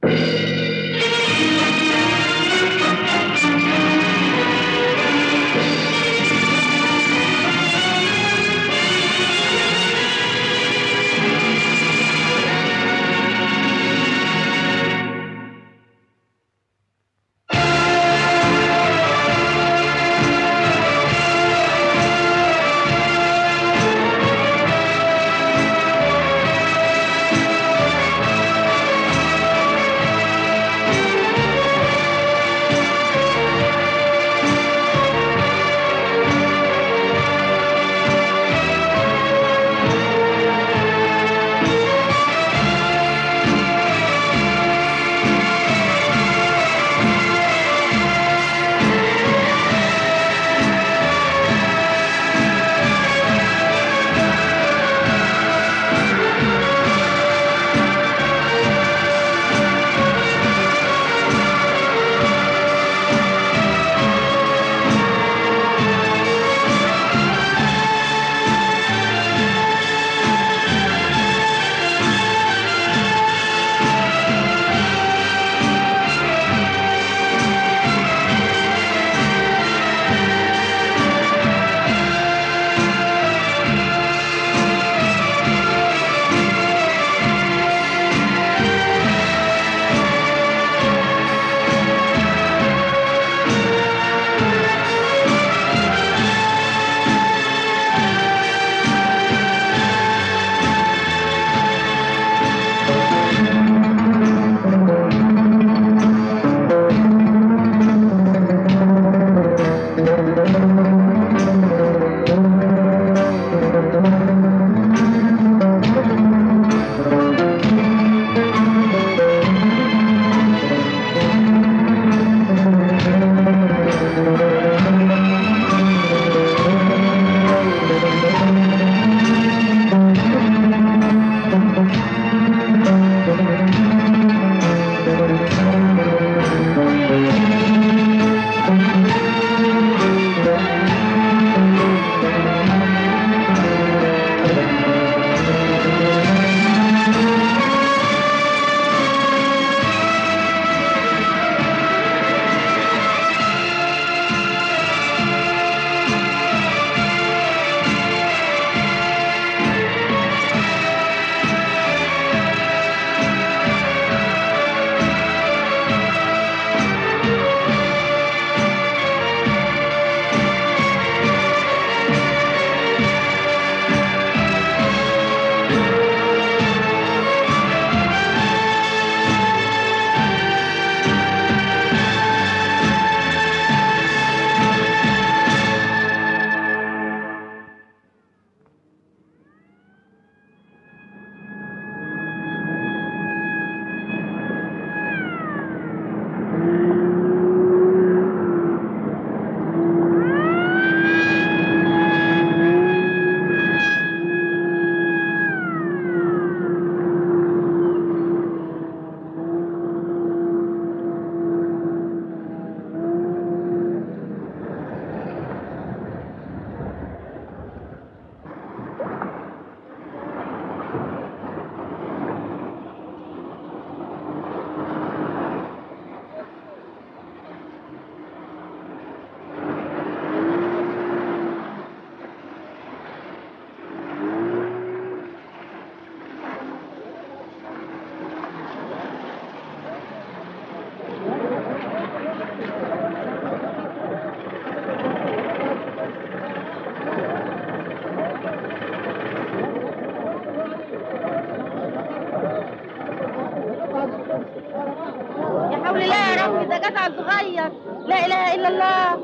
يا حول الله يا رب ده جدع صغير لا اله الا الله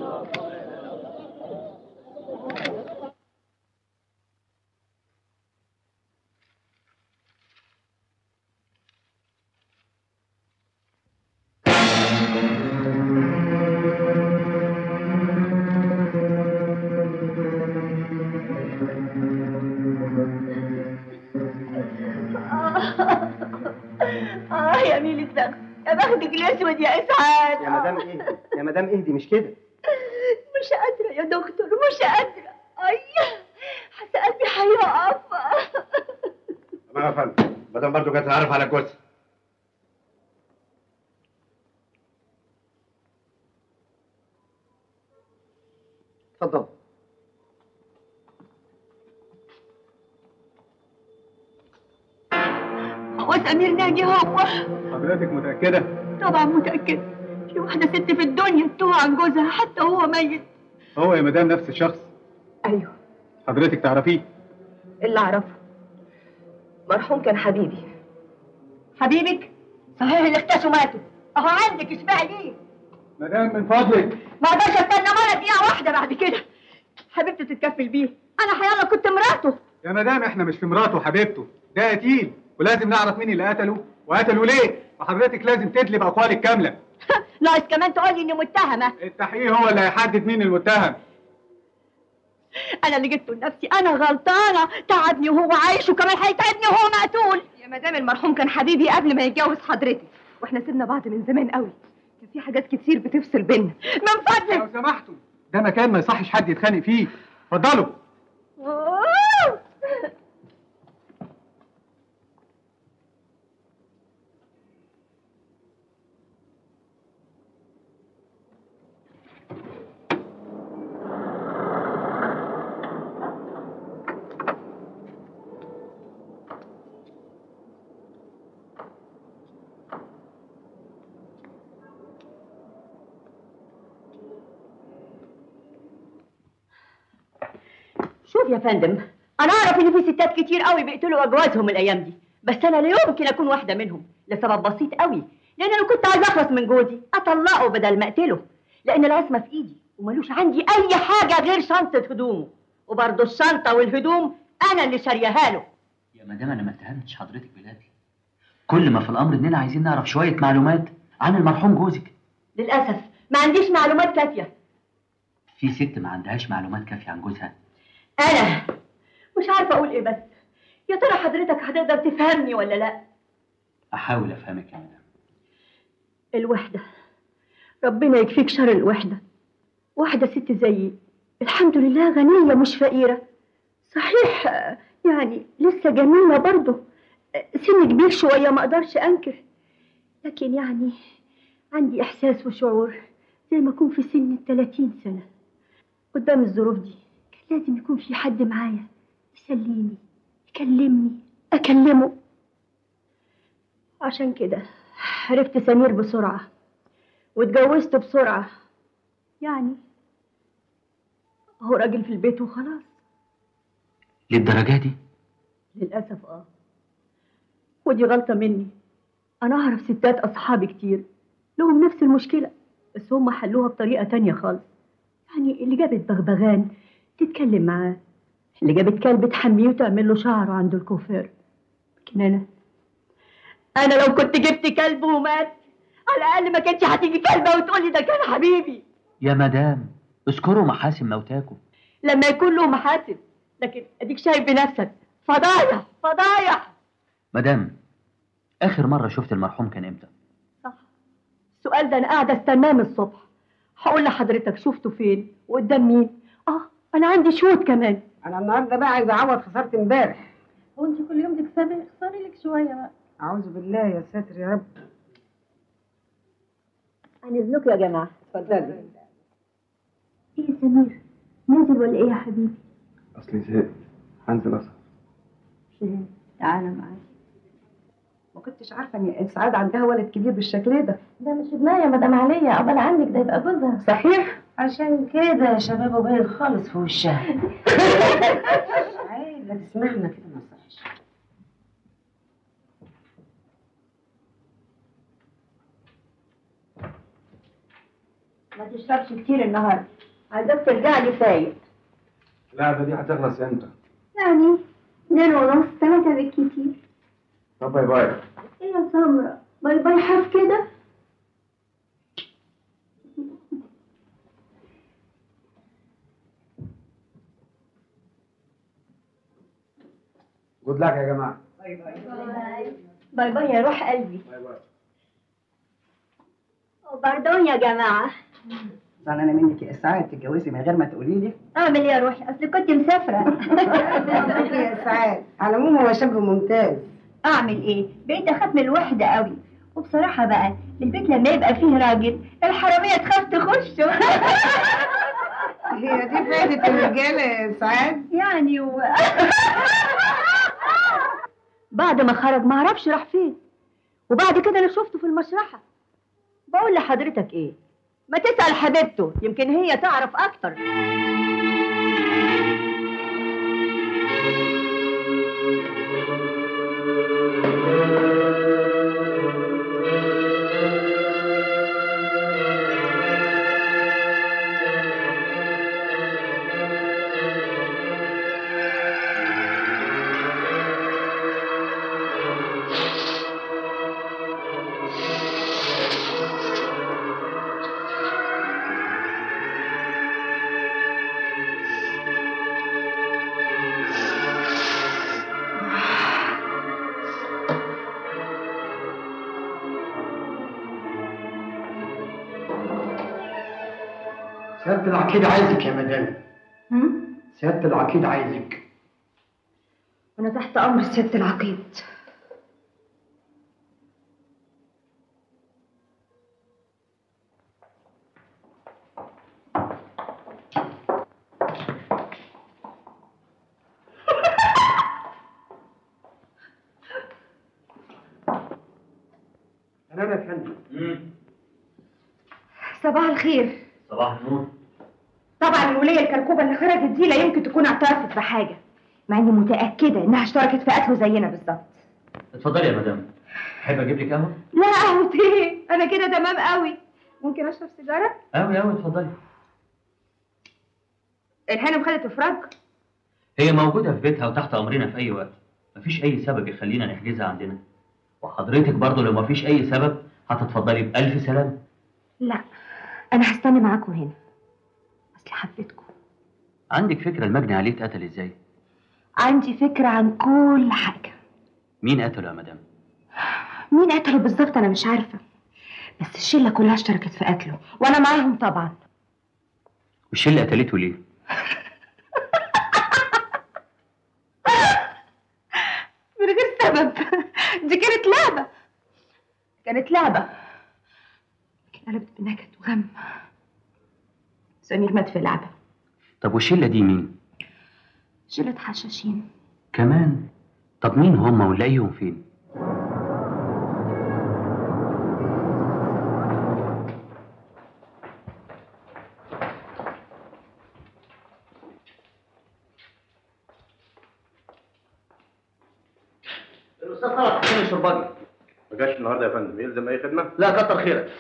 اه يا ميل الزغ يا بختك الاسود يا اسعاد يا مدام اهدي يا مدام اهدي مش كده مش قادره يا دكتور مش قادره اي حتى قلبي هيقف تمام يا فندم مدام برضه كانت تعرف على جوزها اتفضل هو سمير ناجي هو حضرتك متأكدة؟ طبعا متأكد في واحدة ست في الدنيا تتوه عن جوزها حتى وهو ميت هو يا مدام نفس الشخص أيوه حضرتك تعرفيه اللي أعرفه مرحوم كان حبيبي حبيبك؟ صحيح اللي اختشوا ماتوا أهو عندك اشبعي ليه مدام من فضلك ما اقدرش استنى مرة دقيقة واحدة بعد كده حبيبته تتكفل بيه أنا حيالله كنت مراته يا مدام احنا مش في مراته وحبيبته ده قتيل ولازم نعرف مين اللي قتله وقتله ليه وحضرتك لازم تدلي بأقوالك كاملة ناقص كمان تقولي إني متهمة التحقيق هو اللي هيحدد مين المتهم أنا اللي جبته لنفسي أنا غلطانة تعبني وهو عايش وكمان هيتعبني وهو مقتول يا مدام المرحوم كان حبيبي قبل ما يتجوز حضرتك واحنا سيبنا بعض من زمان قوي كان في حاجات كتير بتفصل بينا من فضلك لو سمحتوا ده مكان ما يصحش حد يتخانق فيه اتفضلوا أوه. شوف يا فندم انا اعرف ان في ستات كتير قوي بيقتلوا اجوازهم الايام دي بس انا لا يمكن اكون واحده منهم لسبب بسيط قوي لان انا كنت عايزه اخلص من جوزي اطلقه بدل ما اقتله لان العصمه في ايدي وملوش عندي اي حاجه غير شنطه هدومه وبرضه الشنطه والهدوم انا اللي شارياها له يا مدام انا ما اتهمتش حضرتك بلادي كل ما في الامر اننا عايزين نعرف شويه معلومات عن المرحوم جوزك للاسف ما عنديش معلومات كافيه في ست ما عندهاش معلومات كافيه عن جوزها انا مش عارفه اقول ايه بس يا ترى حضرتك هتقدر تفهمني ولا لا احاول افهمك يا مدام الوحدة ربنا يكفيك شر الوحدة واحدة ست زيي الحمد لله غنية مش فقيرة صحيح آه، يعني لسه جميلة برضه آه، سن كبير شوية ما اقدرش انكر لكن يعني عندي احساس وشعور زي ما اكون في سن الثلاثين سنة قدام الظروف دي كان لازم يكون في حد معايا يسليني يكلمني اكلمه عشان كده عرفت سمير بسرعة واتجوزته بسرعة يعني هو راجل في البيت وخلاص للدرجه دي للأسف اه ودي غلطة مني أنا أعرف ستات أصحابي كتير لهم نفس المشكلة بس هم حلوها بطريقة تانية خالص يعني اللي جابت بغبغان تتكلم معاه اللي جابت كلب تحميه وتعمل له شعره عند الكوفير لكن أنا أنا لو كنت جبت كلب ومات على الأقل ما كانتش هتيجي كلبة وتقولي ده كان حبيبي يا مدام اذكروا محاسن موتاكم لما يكون له محاسن لكن أديك شايف بنفسك فضايح فضايح مدام اخر مره شفت المرحوم كان امتى صح السؤال ده انا قاعده استناه من الصبح هقول لحضرتك شفته فين وقدام مين اه انا عندي شهود كمان انا النهارده بقى عايزه اعوض خساره امبارح وانت كل يوم تكسبي اخسري لك شويه بقى اعوذ بالله يا ساتر يا رب عن اذنكم يا جماعه اتفضلي ايه يا سمير نازل ولا ايه يا حبيبي اصلي زهقت هنزل اسهر شهاد تعالى معايا ما كنتش عارفه ان اسعاد عندها ولد كبير بالشكل ده ده مش ابنها يا مدام عليا عقبال عنك ده يبقى جوزها صحيح عشان كده يا شباب باين خالص في وشها عيب لا تسمعنا كده ما صحش ما تشربش كتير النهارده عايزاك ترجع لي فايق اللعبه دي هتخلص امتى يعني اتنين ونص تلاتة بالكتير طب باي باي ايه يا سمرة باي باي حاف كده جود لك يا جماعه باي باي يا روح قلبي باي باي باردون يا جماعة زعلانه منك يا اسعاد تتجوزي من غير ما تقولي لي اعمل ايه يا روحي اصل كنت مسافرة يا اسعاد على العموم هو شاب ممتاز اعمل ايه بقيت اخاف من الوحدة قوي وبصراحة بقى البيت لما يبقى فيه راجل الحرامية تخاف تخشه هي دي فايدة الرجالة يا سعاد يعني و... بعد ما خرج ما اعرفش راح فين وبعد كده انا شفته في المشرحه بقول لحضرتك ايه ما تسال حبيبته يمكن هي تعرف اكتر سيادة العقيد عايزك يا مدام سيادة العقيد عايزك انا تحت امر سياده العقيد أنا يا فندم صباح الخير صباح النور طبعا الولية الكركوبة اللي خرجت دي لا يمكن تكون اعترفت بحاجة مع اني متأكدة انها اشتركت في قتله زينا بالظبط اتفضلي يا مدام تحب اجيب لك قهوه لا قهوة ايه انا كده تمام قوي ممكن اشرب سيجارة قهوه قهوه اتفضلي الهانم خدت افراج هي موجوده في بيتها وتحت امرنا في اي وقت مفيش اي سبب يخلينا نحجزها عندنا وحضرتك برضو لو مفيش اي سبب هتتفضلي بألف سلامة لا انا هستنى معاكم هنا اصل حبيتكم عندك فكرة المجني عليه اتقتل ازاي؟ عندي فكرة عن كل حاجة مين قتله يا مدام؟ مين قتله بالظبط انا مش عارفة بس الشلة كلها اشتركت في قتله وانا معاهم طبعا والشلة قتلته ليه؟ من غير سبب دي كانت لعبة كانت لعبة لكن قلبت بنكد وغم سمير مات في لعبة طب والشلة دي مين؟ شلة حشاشين كمان طب مين هم ونلاقيهم فين؟ الأستاذ طلعت حسين الشرباجي ما جاش النهارده يا فندم يلزم اي خدمه لا كتر خيرك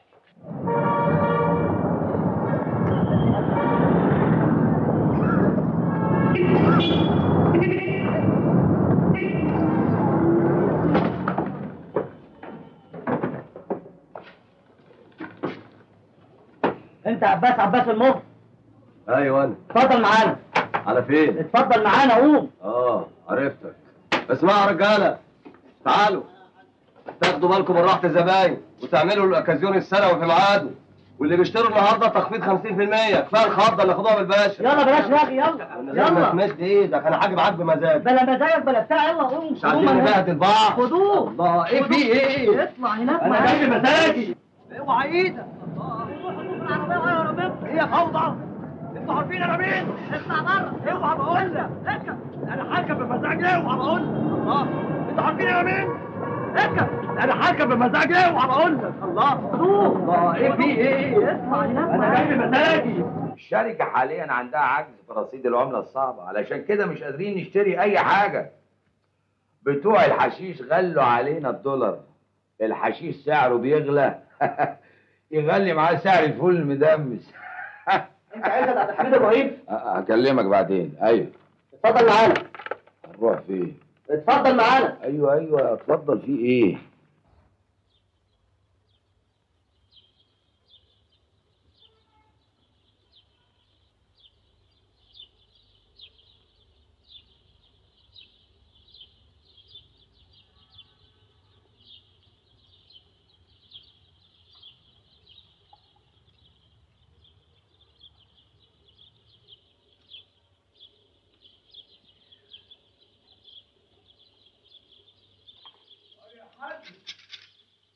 انت عباس عباس المهر ايوه انا اتفضل معانا على فين اتفضل معانا قوم اه عرفتك اسمعوا يا رجاله تعالوا تاخدوا بالكم من راحه الزباين وتعملوا الاوكازيون السنوي في ميعاده واللي بيشتروا النهارده تخفيض 50% كفايه الخضه اللي خدوها بالباشا يلا بلاش رغي يلا يلا يلا تمشي ايدك انا حاجب معاك بمزاج بلا مزاجك بلا بتاع يلا قوم مش عايزين نبهدل بعض خدوه الله ايه في ايه اطلع هناك انا جاي بمزاجي اوعى ايدك هي فوضى انتوا عارفين انا مين؟ اطلع بره اوعى بقول لك اركب انا حاكم بمزاجي اوعى بقول لك الله انتوا عارفين انا مين؟ اركب انا حاكم بمزاجي اوعى بقول لك الله الله ايه في ايه؟ اطلع هناك انا جاي بمزاجي الشركة حاليا عندها عجز في رصيد العملة الصعبة علشان كده مش قادرين نشتري أي حاجة بتوع الحشيش غلوا علينا الدولار الحشيش سعره بيغلى يغلي معاه سعر الفول المدمس انت عايز عبد الحميد ابراهيم أ- هكلمك بعدين أيوه اتفضل معانا هنروح فين اتفضل معانا أيوه أيوه اتفضل في إيه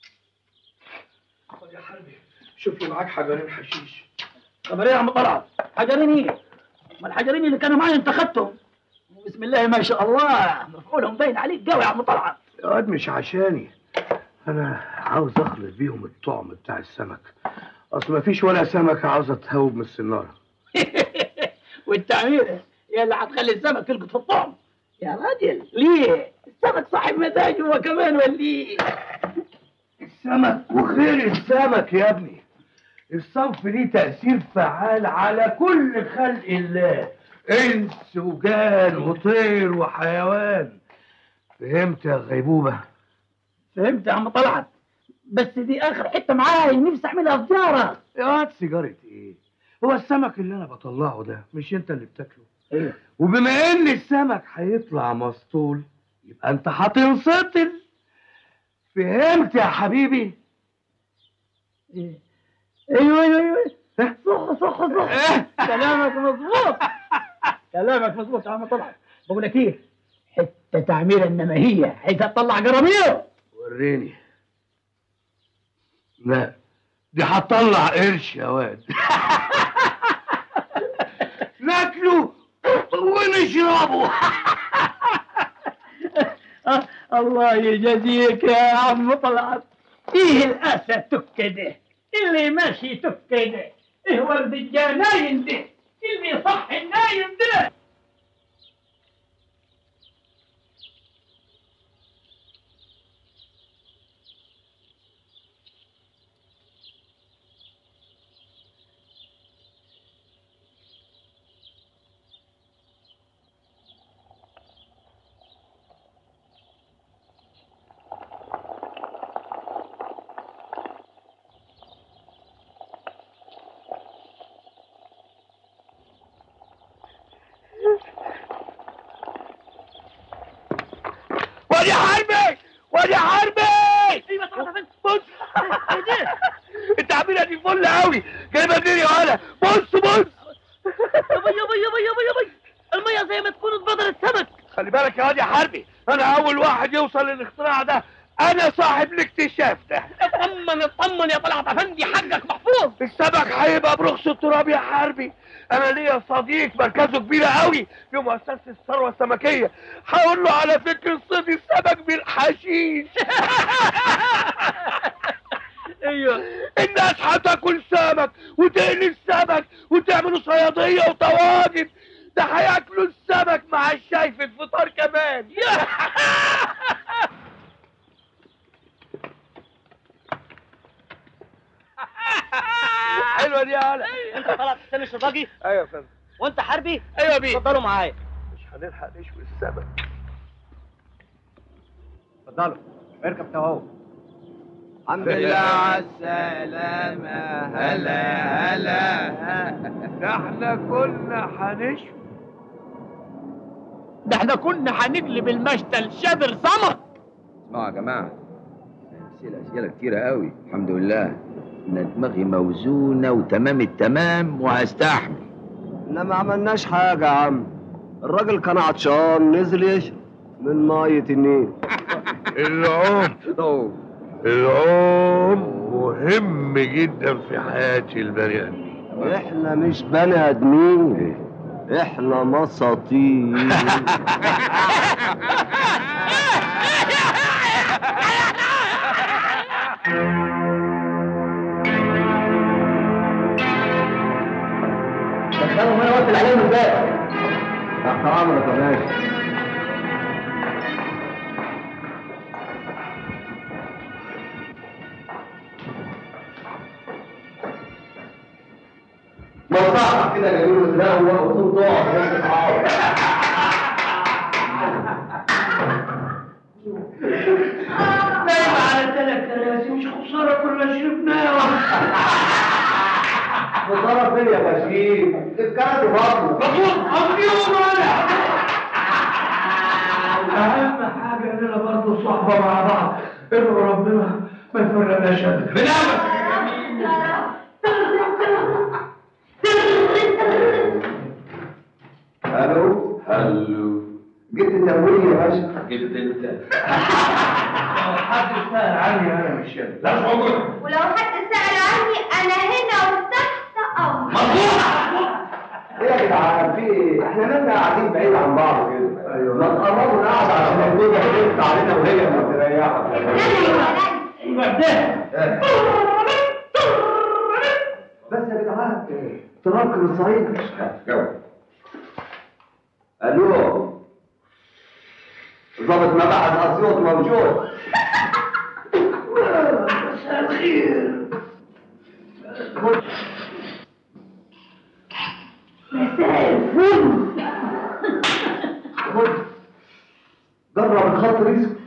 خد يا حربي شوف لي معاك حجرين حشيش طب ايه يا عم طلعت حجرين ايه؟ ما الحجرين اللي كانوا معايا انت خدتهم بسم الله ما شاء الله مفعولهم باين عليك قوي يا عم طلعت يا واد مش عشاني انا عاوز اخلط بيهم الطعم بتاع السمك اصل مفيش ولا سمكه عاوزه تهوب من السناره والتعمير يا اللي هتخلي السمك يلقط في الطعم يا راجل ليه؟ السمك صاحب مزاج هو كمان ولا ايه؟ السمك وغير السمك يا ابني الصنف ليه تأثير فعال على كل خلق الله انس وجان وطير وحيوان فهمت يا غيبوبة فهمت يا عم طلعت بس دي اخر حته معايا نفسي اعملها سجاره يا واد سيجارة ايه هو السمك اللي انا بطلعه ده مش انت اللي بتاكله ايه وبما ان السمك هيطلع مسطول يبقى انت هتنسطل فهمت يا حبيبي ايه ايوه ايوه ايوه صح صح صح كلامك مظبوط كلامك مظبوط يا عم طلعت بقول لك ايه حته تعمير انما هي عايزه تطلع جرامير وريني لا دي هتطلع قرش يا واد ناكله ونشربه آه، الله يجازيك يا عم طلعت ايه الاسى تك ده اللي ماشي تك ده ايه ورد الجناين ده اللي صح النايم ده وادي حربي وادي حربي ايوه طلعت فين بص التعبيره دي فل قوي جايبها منين يا ولا بص بص يابا يابا يابا يابا يابا الميه زي ما تكون اتبدل السمك خلي بالك يا واد يا حربي انا اول واحد يوصل للاختراع ده انا صاحب الاكتشاف ده اطمن اطمن يا طلعت افندي حقك محفوظ السمك هيبقى برخص التراب يا حربي انا ليا صديق مركزه كبيره قوي في مؤسسه الثروه السمكيه هقول له على فكره صيد السمك بالحشيش ايوه الناس هتاكل سمك وتقلي السمك وتعملوا صياديه وطواجن ده هياكلوا السمك مع الشاي في الفطار كمان حلوه دي يا هلا انت طلعت حسين الشرباجي ايوه يا فندم وانت حربي ايوه يا بيه اتفضلوا معايا مش هنلحق نشوي السمك اتفضلوا اركب تهو الحمد لله على السلامة هلا هلا ده احنا كنا هنشوي ده احنا كنا هنقلب المشتل شادر سمك اسمعوا يا جماعة أسئلة أسئلة كتيرة قوي الحمد لله أنا دماغي موزونة وتمام التمام وهستحمل احنا ما عملناش حاجة يا عم الراجل كان عطشان نزل يشرب من مية النيل العوم العوم مهم جدا في حياة البني آدم احنا مش بني ادمين احنا مساطيل دخلوا وانا واقف عليهم الباب حرام يا باشا مصلحة كده جايبين له تناول وطول تقعد وانت تعاود نايم على ثلاث كراسي مش خساره كلنا شربناها خسارة فين يا بشير الكارت برضه اهم حاجه اننا برضه صحبه مع بعض ان ربنا ما يفرقناش ابدا الو هلو جبت تمويل يا باشا جبت انت لو حد سأل عني انا مش هنا لا مش موجود ولو حد سأل عني أنا هنا وتحت أمر مظبوط ايه يا جدعان في ايه؟ احنا مالنا قاعدين بعيد عن بعض كده ايوه ما تقربوا نقعد عشان الدنيا هتنفع علينا وهي مستريحه بس يا جدعان تنكر الصعيد الو ضابط مباحث اسيوط موجود مساء الخير مساء الفل خد جرب الخط رزق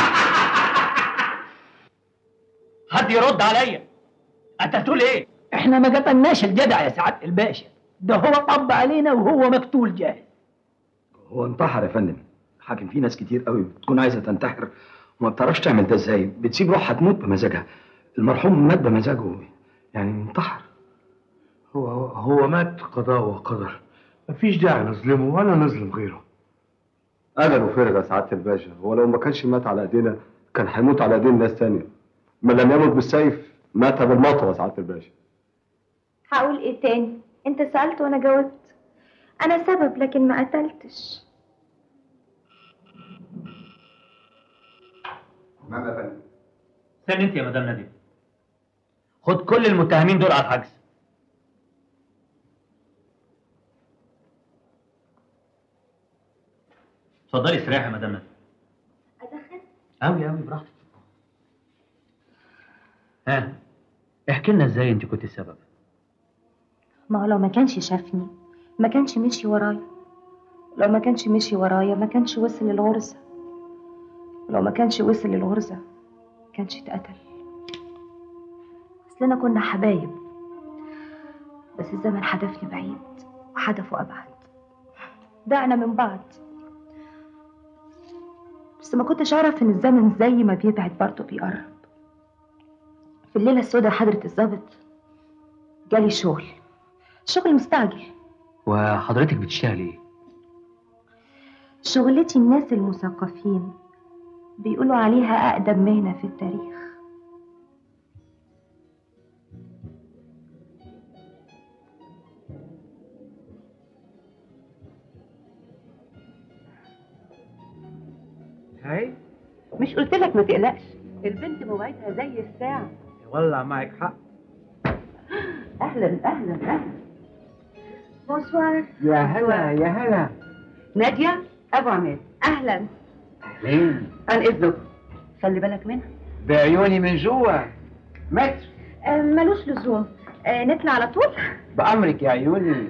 حد يرد عليا انت هتقول ايه احنا ما قتلناش الجدع يا سعاده الباشا ده هو طب علينا وهو مقتول جاهز هو انتحر يا فندم حاكم في ناس كتير قوي بتكون عايزه تنتحر وما بتعرفش تعمل ده ازاي بتسيب روحها تموت بمزاجها المرحوم مات بمزاجه يعني انتحر هو هو مات قضاء وقدر مفيش داعي نظلمه ولا نظلم غيره اجله فرغ يا سعاده الباشا هو لو ما كانش مات على ايدينا كان هيموت على ايدين ناس تانية من لم يمت بالسيف مات بالمطوه يا سعاده الباشا هقول ايه تاني انت سألت وانا جاوبت انا سبب لكن ما قتلتش نعم يا فندم استنى انت يا مدام ناديه خد كل المتهمين دول على الحجز اتفضلي استريحي يا مدام ناديه ادخل قوي قوي براحتك ها احكي لنا ازاي انت كنت السبب ما هو لو ما كانش شافني ما كانش مشي ورايا لو ما كانش مشي ورايا ما كانش وصل للغرزة لو ما كانش وصل للغرزة ما كانش اتقتل اصلنا كنا حبايب بس الزمن حدفني بعيد وحدفه ابعد ضعنا من بعض بس ما كنتش اعرف ان الزمن زي ما بيبعد برضه بيقرب في الليله السوداء حضره الظابط جالي شغل شغل مستعجل وحضرتك بتشتغلي ايه شغلتي الناس المثقفين بيقولوا عليها أقدم مهنة في التاريخ هاي مش قلت لك ما تقلقش البنت موعدها زي الساعة والله معك حق أهلا أهلا أهلا بونسوار يا هلا يا هلا نادية أبو عماد أهلا ليه عن إذنك خلي بالك منها بعيوني من جوا متر آه ملوش لزوم آه نطلع على طول بأمرك يا عيوني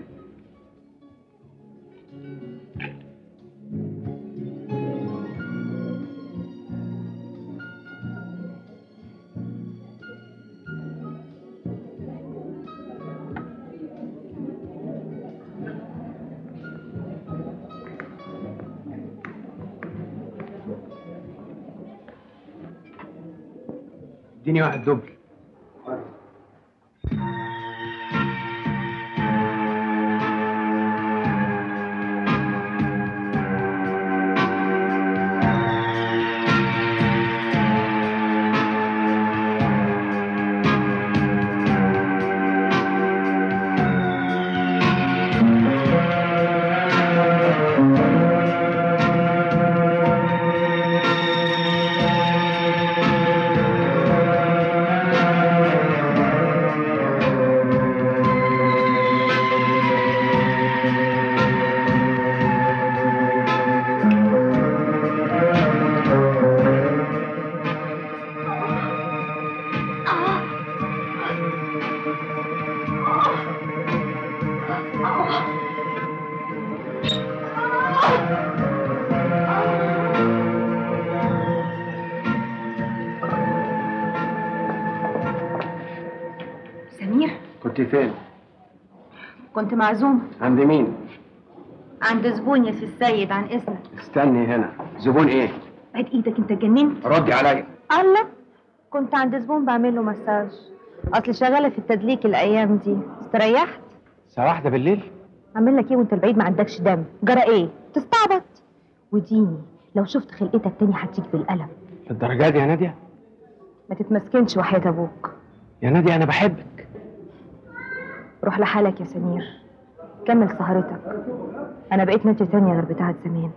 اديني واحد دبل سمير كنت فين؟ كنت معزوم عند مين؟ عند زبون يا سي السيد عن إذنك استني هنا زبون ايه؟ بعد إيدك أنت اتجننت ردي عليا الله كنت عند زبون بعمل له مساج أصل شغالة في التدليك الأيام دي استريحت الساعة واحدة بالليل؟ أعمل لك إيه وأنت البعيد ما عندكش دم جرى إيه تستعبط وديني لو شفت خلقتك تاني هتيجي بالقلم للدرجة دي يا نادية؟ ما تتمسكنش وحياة أبوك يا نادية أنا بحبك روح لحالك يا سمير كمل سهرتك انا بقيت نادية تانية غير بتاعت زمان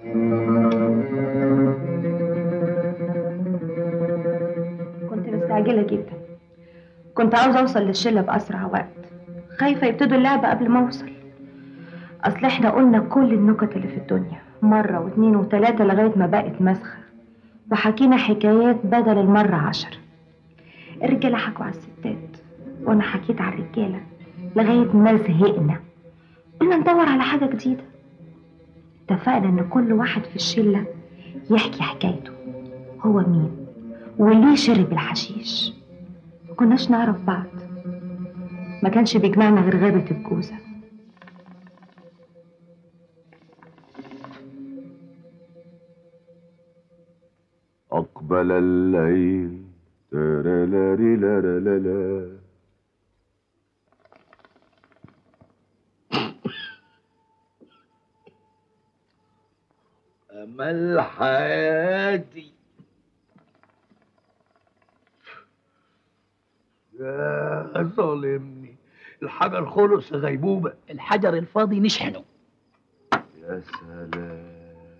كنت مستعجلة جدا كنت عاوزة اوصل للشلة بأسرع وقت خايفة يبتدوا اللعبة قبل ما اوصل اصل احنا قلنا كل النكت اللي في الدنيا مرة واتنين وتلاتة لغاية ما بقت مسخة وحكينا حكايات بدل المرة عشر الرجالة حكوا على الستات وانا حكيت على الرجالة لغاية ما زهقنا قلنا ندور على حاجة جديدة اتفقنا ان كل واحد في الشلة يحكي حكايته هو مين وليه شرب الحشيش ما كناش نعرف بعض ما كانش بيجمعنا غير غابة الجوزة أقبل الليل ترلري لرللا امل حياتي يا ظالمني الحجر خلص غيبوبة الحجر الفاضي نشحنه يا سلام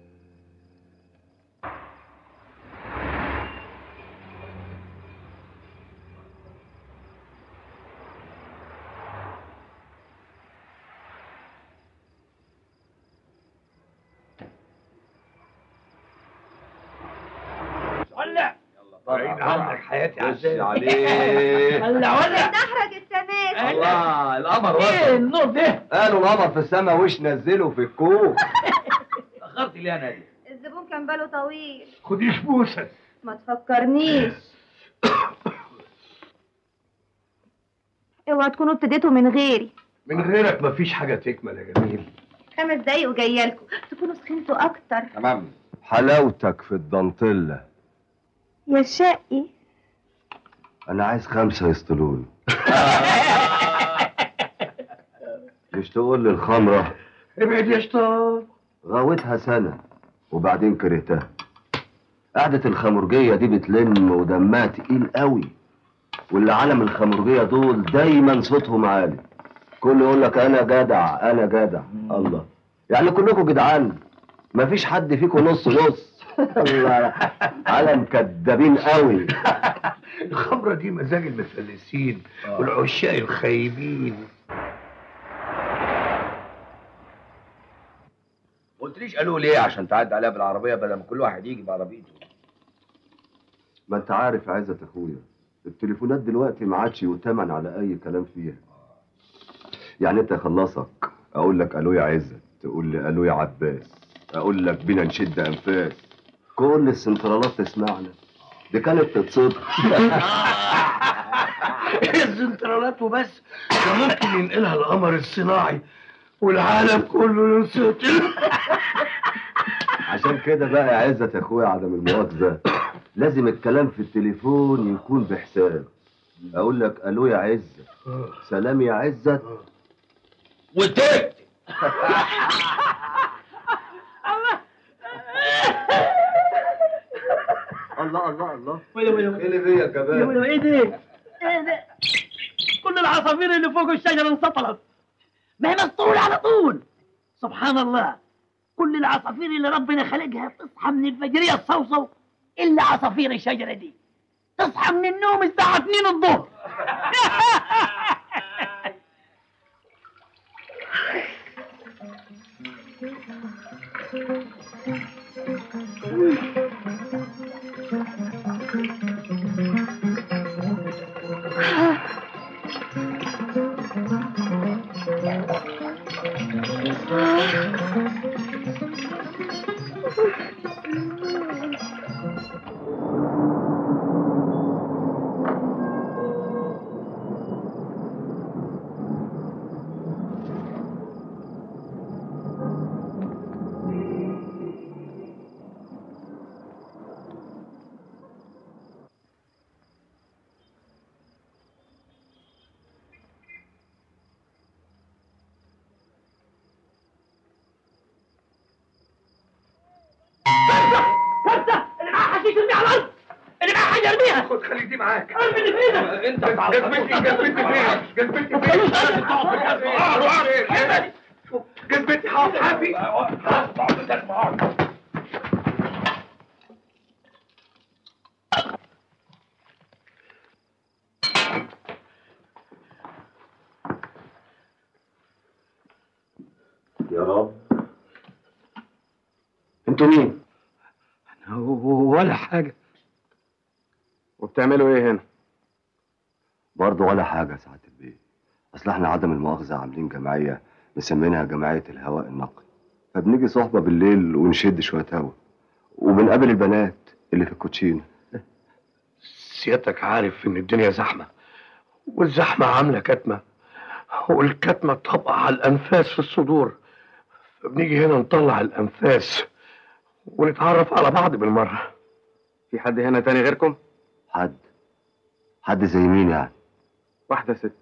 ولع بعيد عنك حياتي خش عزيز عليه ولع ولع تحرج السماء الله القمر ايه وصل النور ده قالوا القمر في السما وش نزله في الكوخ اخرت ليه يا نادي الزبون كان باله طويل خديش بوسه ما تفكرنيش اوعى تكونوا ابتديتوا من غيري من غيرك مفيش حاجه تكمل يا جميل خمس دقايق وجايه لكم تكونوا سخنتوا اكتر تمام حلاوتك في الدانتيلا يا شقي انا عايز خمسه يسطلوني مش تقول لي الخمره ابعد يا شطار غاوتها سنه وبعدين كرهتها قعدة الخمرجية دي بتلم ودمها تقيل قوي واللي عالم الخمرجية دول دايما صوتهم عالي كل يقول لك انا جدع انا جدع الله يعني كلكم جدعان مفيش حد فيكم نص نص الله عالم كدابين قوي الخمره دي مزاج المفلسين والعشاق الخايبين ما قلتليش قالوا ليه عشان تعدي عليها بالعربيه بدل ما كل واحد يجي بعربيته ما انت عارف يا عزت اخويا التليفونات دلوقتي ما عادش يؤتمن على اي كلام فيها يعني انت خلصك اقول لك الو يا عزت تقول لي الو يا عباس اقول لك بينا نشد انفاس كل السنترالات تسمعنا دي كانت تتصدق السنترالات وبس ده ممكن ينقلها القمر الصناعي والعالم كله ينسطل عشان كده بقى يا عزت يا اخويا عدم المؤاخذه لازم الكلام في التليفون يكون بحساب اقول لك الو يا عزت سلام يا عزت وتكت الله الله الله ويلو ويلو ايه اللي بيا كمان ويلو ايه ده؟ ايه ده؟ كل العصافير اللي فوق الشجرة انسطلت ما هي مسطولة على طول سبحان الله كل العصافير اللي ربنا خلقها تصحى من الفجرية الصوصو إلا عصافير الشجرة دي تصحى من النوم الساعة 2 الظهر كارتة اللي معاه حشيش ارميها على الأرض اللي معاه حاجة ارميها خد خليك دي معاك ارمي اللي في ايدك انت جذبتي جذبتي فين جذبتي فين جزمتي حاضر حافي يا رب انتوا مين؟ ولا حاجة وبتعملوا ايه هنا؟ برضه ولا حاجة يا سعادة البيه أصل احنا عدم المؤاخذة عاملين جمعية مسمينها جمعية الهواء النقي فبنيجي صحبة بالليل ونشد شوية هوا وبنقابل البنات اللي في الكوتشينة سيادتك عارف ان الدنيا زحمة والزحمة عاملة كتمة والكتمة طبقة على الأنفاس في الصدور فبنيجي هنا نطلع الأنفاس ونتعرف على بعض بالمرة في حد هنا تاني غيركم؟ حد حد زي مين يعني؟ واحدة ست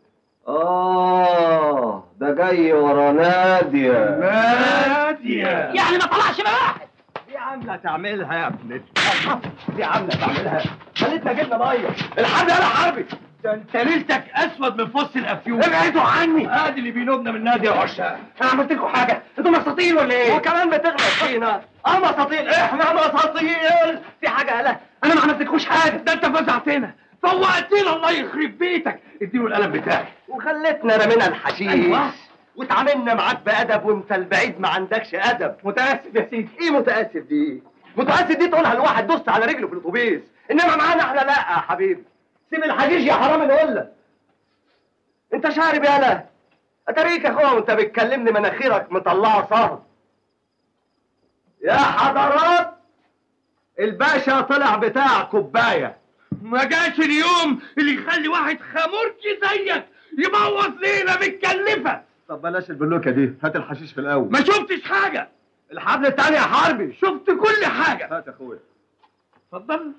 آه ده جاي ورا نادية نادية يعني ما طلعش بواحد دي عاملة تعملها يا ابني دي عاملة تعملها خليتنا جبنا مية الحد انا حربي ده انت ليلتك اسود من فص الافيون ابعدوا عني ادي اللي بينوبنا من نادي يا عشاق انا عملت لكم حاجه انتوا مساطيل ولا ايه وكمان بتغلط فينا اه مساطيل احنا مساطيل في حاجة قالها انا ما عملتلكوش حاجه ده انت فزعتنا فوقتنا الله يخرب بيتك اديله القلم بتاعي وخلتنا رمينا الحشيش أيوة. واتعاملنا معاك بأدب وانت البعيد ما عندكش أدب متاسف يا سيدي ايه متأسف دي؟ متأسف دي تقولها لواحد دوست على رجله في الأتوبيس إنما معانا احنا لا يا حبيبي سيب الحشيش يا حرامي نقول انت شارب يالا اتاريك يا اخويا وانت بتكلمني مناخيرك مطلعه صهر يا حضرات الباشا طلع بتاع كوبايه ما جاش اليوم اللي يخلي واحد خمركي زيك يبوظ ليله متكلفه طب بلاش البلوكه دي هات الحشيش في الاول ما شفتش حاجه الحبل التاني يا حربي شفت كل حاجه هات يا اخويا اتفضل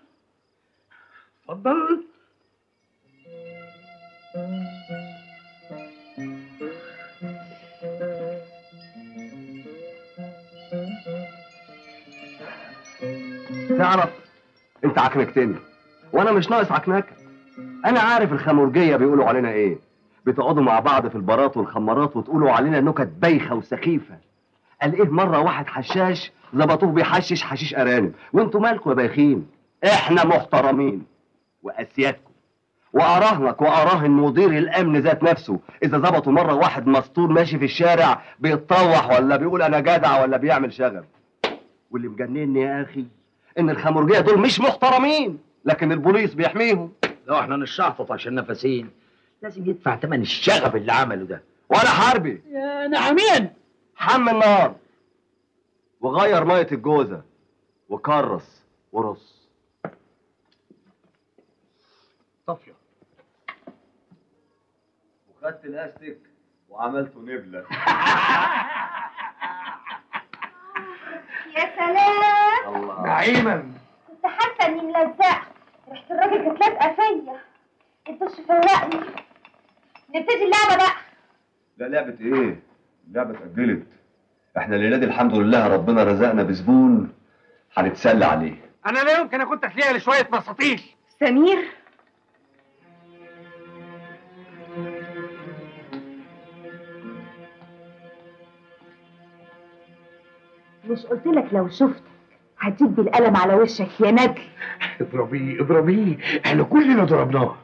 اتفضل تعرف انت عكنكتني وانا مش ناقص عكنكه انا عارف الخمرجيه بيقولوا علينا ايه بتقعدوا مع بعض في البارات والخمارات وتقولوا علينا نكت بايخه وسخيفه قال ايه مره واحد حشاش ظبطوه بيحشش حشيش ارانب وانتوا مالكم يا بايخين احنا محترمين واسيادكم واراهنك واراهن مدير الامن ذات نفسه اذا ظبطوا مره واحد مسطول ماشي في الشارع بيتطوح ولا بيقول انا جدع ولا بيعمل شغب واللي مجنني يا اخي ان الخمرجيه دول مش محترمين لكن البوليس بيحميهم لو احنا نشحطط عشان نفسين لازم يدفع ثمن الشغب اللي عمله ده ولا حربي يا نعمين حم النار وغير ميه الجوزه وكرس ورص طافيه وخدت الاستك وعملته نبله يا سلام الله نعيما كنت حاسه اني ملزقه ريحه الراجل كانت لازقه فيا الدش فوقني نبتدي اللعبه بقى لا لعبة ايه؟ اللعبة اتأجلت احنا الليلة دي الحمد لله ربنا رزقنا بزبون هنتسلى عليه انا لا يمكن اكون تسليه لشويه مساطيل سمير مش قلت لك لو شفتك هديك بالقلم على وشك يا ندل اضربيه اضربيه احنا كلنا ضربناه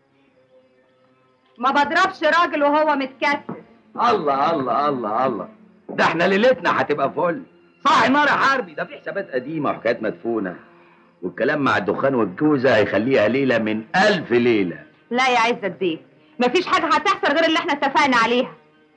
ما بضربش راجل وهو متكتف الله الله الله الله ده احنا ليلتنا هتبقى فل صاحي نار يا حربي ده في حسابات قديمه وحكايات مدفونه والكلام مع الدخان والجوزه هيخليها ليله من ألف ليله لا يا عزت بيه مفيش حاجة هتحصل غير اللي احنا اتفقنا عليها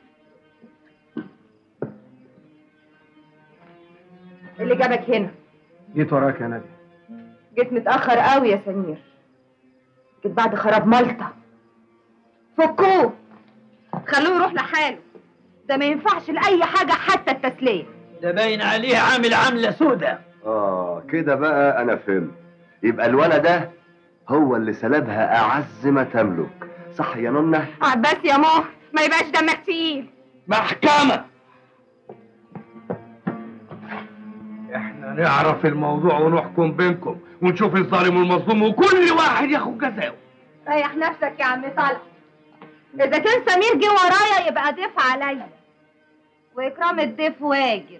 اللي جابك هنا جيت وراك يا نادي جيت متأخر قوي يا سمير جيت بعد خراب مالطا فكوه خلوه يروح لحاله ده ما ينفعش لأي حاجة حتى التسلية ده باين عليه عامل عامله سودة اه كده بقى انا فهمت يبقى الولد ده هو اللي سلبها اعز ما تملك صح يا نونه عباس يا مهر ما يبقاش دمك تقيل محكمه احنا نعرف الموضوع ونحكم بينكم ونشوف الظالم والمظلوم وكل واحد ياخد جزاؤه ريح نفسك يا عم طلع إذا كان سمير جه ورايا يبقى ضيف عليا واكرام الضيف واجب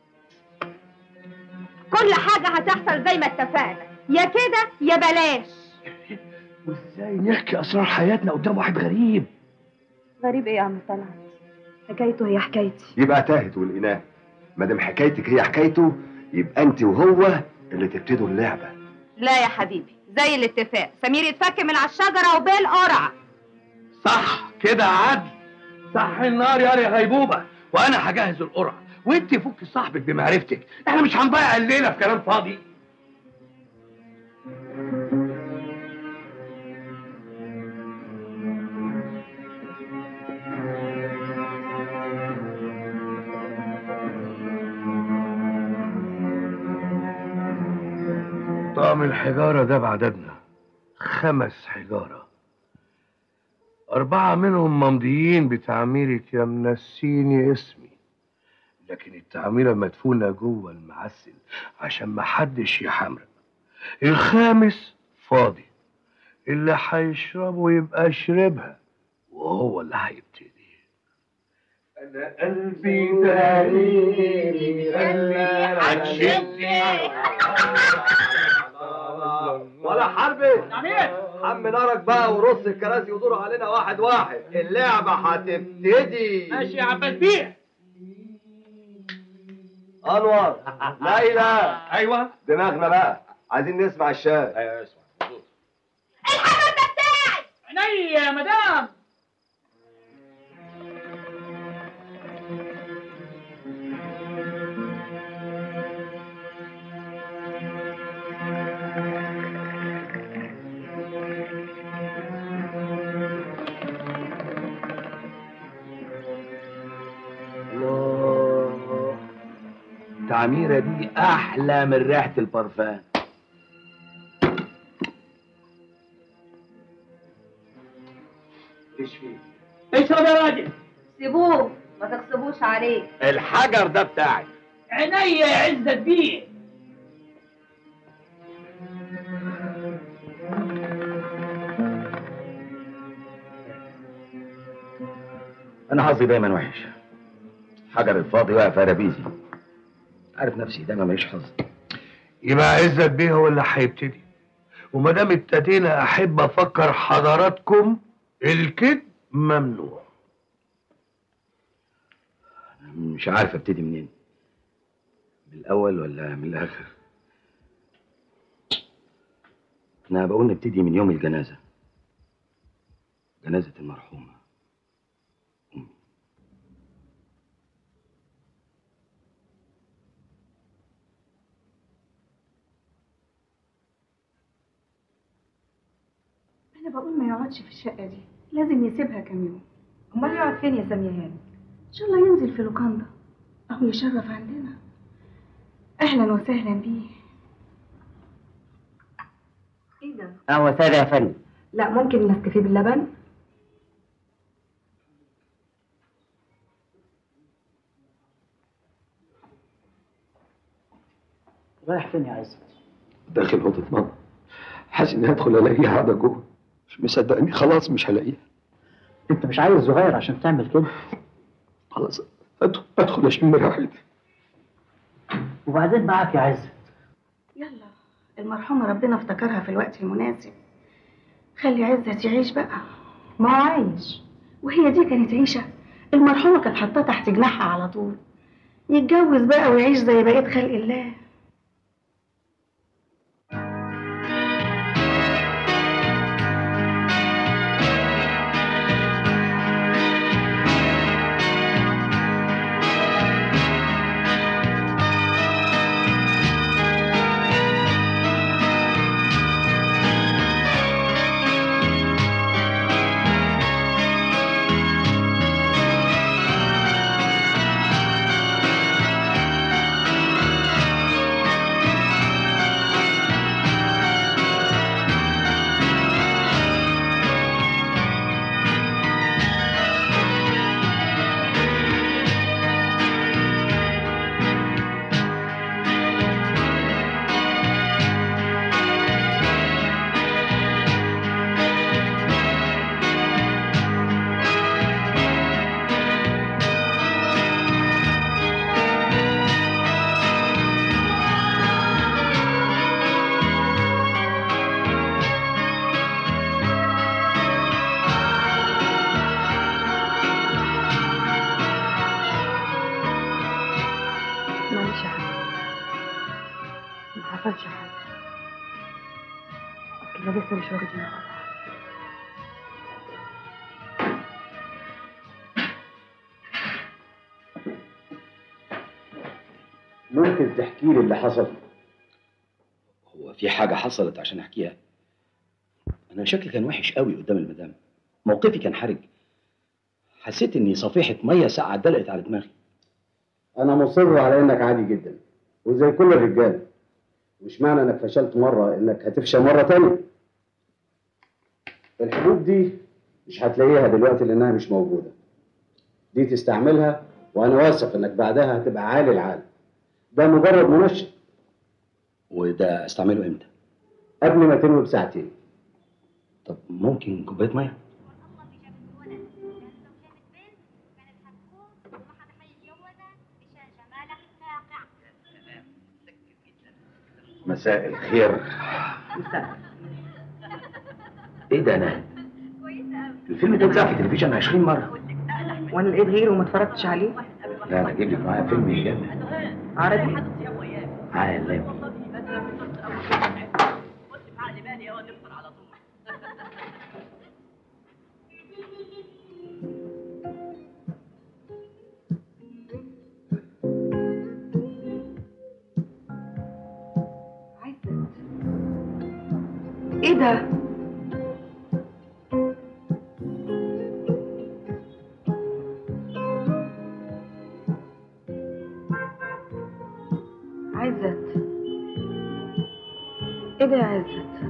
كل حاجة هتحصل زي ما اتفقنا يا كده يا بلاش وازاي نحكي اسرار حياتنا قدام واحد غريب غريب ايه يا عم طلعت حكايته هي حكايتي يبقى تاهت ولقيناه ما دام حكايتك هي حكايته يبقى انت وهو اللي تبتدوا اللعبه لا يا حبيبي زي الاتفاق سمير يتفك من على الشجرة وبالقرعة صح كده عدل صح النار يا يا غيبوبه وانا هجهز القرعه وانت فك صاحبك بمعرفتك احنا مش هنضيع الليله في كلام فاضي طقم الحجارة ده بعددنا خمس حجارة أربعة منهم ممضيين بتعميرك يا منسيني اسمي لكن التعميرة مدفونة جوه المعسل عشان محدش يحمرق الخامس فاضي اللي هيشربه يبقى شربها وهو اللي هيبتدي أنا قلبي دليلي قلبي عشقتي ولا حربي حم نارك بقى ورص الكراسي ودور علينا واحد واحد اللعبة هتبتدي ماشي يا عباس بيه انور ليلى ايوه دماغنا بقى عايزين نسمع الشاي ايوه اسمع عينيا يا مدام الله التعميرة دي أحلى من ريحة البرفان ايش فيه؟ اشرب يا راجل سيبوه ما تغصبوش عليه الحجر ده بتاعي عينيا يا عزت بيه أنا حظي دايما وحش حجر الفاضي واقف ربيزي عارف نفسي دايما ماليش حظ يبقى عزت بيه هو اللي هيبتدي وما دام ابتدينا احب افكر حضراتكم الكذب ممنوع مش عارف ابتدي منين من الأول ولا من الآخر أنا بقول نبتدي من يوم الجنازة جنازة المرحومة انا بقول ما يقعدش في الشقه دي لازم يسيبها كام يوم امال يقعد فين يا ساميه هاني ان شاء الله ينزل في لوكاندا او يشرف عندنا اهلا وسهلا بيه ايه ده قهوة سادة يا فندم لا ممكن النسكافيه باللبن رايح فين يا عزت؟ داخل اوضه ماما حاسس اني هدخل الاقيها قاعده جوه مش مصدق اني خلاص مش هلاقيها انت مش عايز صغير عشان تعمل كده خلاص ادخل ادخل اشم ريحتي وبعدين معاك يا عزت يلا المرحومة ربنا افتكرها في الوقت المناسب خلي عزت يعيش بقى ما هو عايش وهي دي كانت عيشة المرحومة كانت حاطاه تحت جناحها على طول يتجوز بقى ويعيش زي بقية خلق الله احنا لسه مش واخدين على بعض. ممكن تحكي لي اللي حصل هو في حاجة حصلت عشان أحكيها أنا شكلي كان وحش قوي قدام المدام موقفي كان حرج حسيت إني صفيحة مية ساقعة دلقت على دماغي انا مصر على انك عادي جدا وزي كل الرجال مش معنى انك فشلت مره انك هتفشل مره تانية الحبوب دي مش هتلاقيها دلوقتي لانها مش موجوده دي تستعملها وانا واثق انك بعدها هتبقى عالي العال ده مجرد منشط وده أستعمله إمتى؟ قبل ما تنوي بساعتين طب ممكن كوباية مية؟ مساء الخير ايه ده انا الفيلم ده اتذاع في التلفزيون 20 مره وانا لقيت غيره وما اتفرجتش عليه لا انا اجيب لك معايا فيلم يجنن عربي عالمي ايه ده عزت ايه ده يا عزت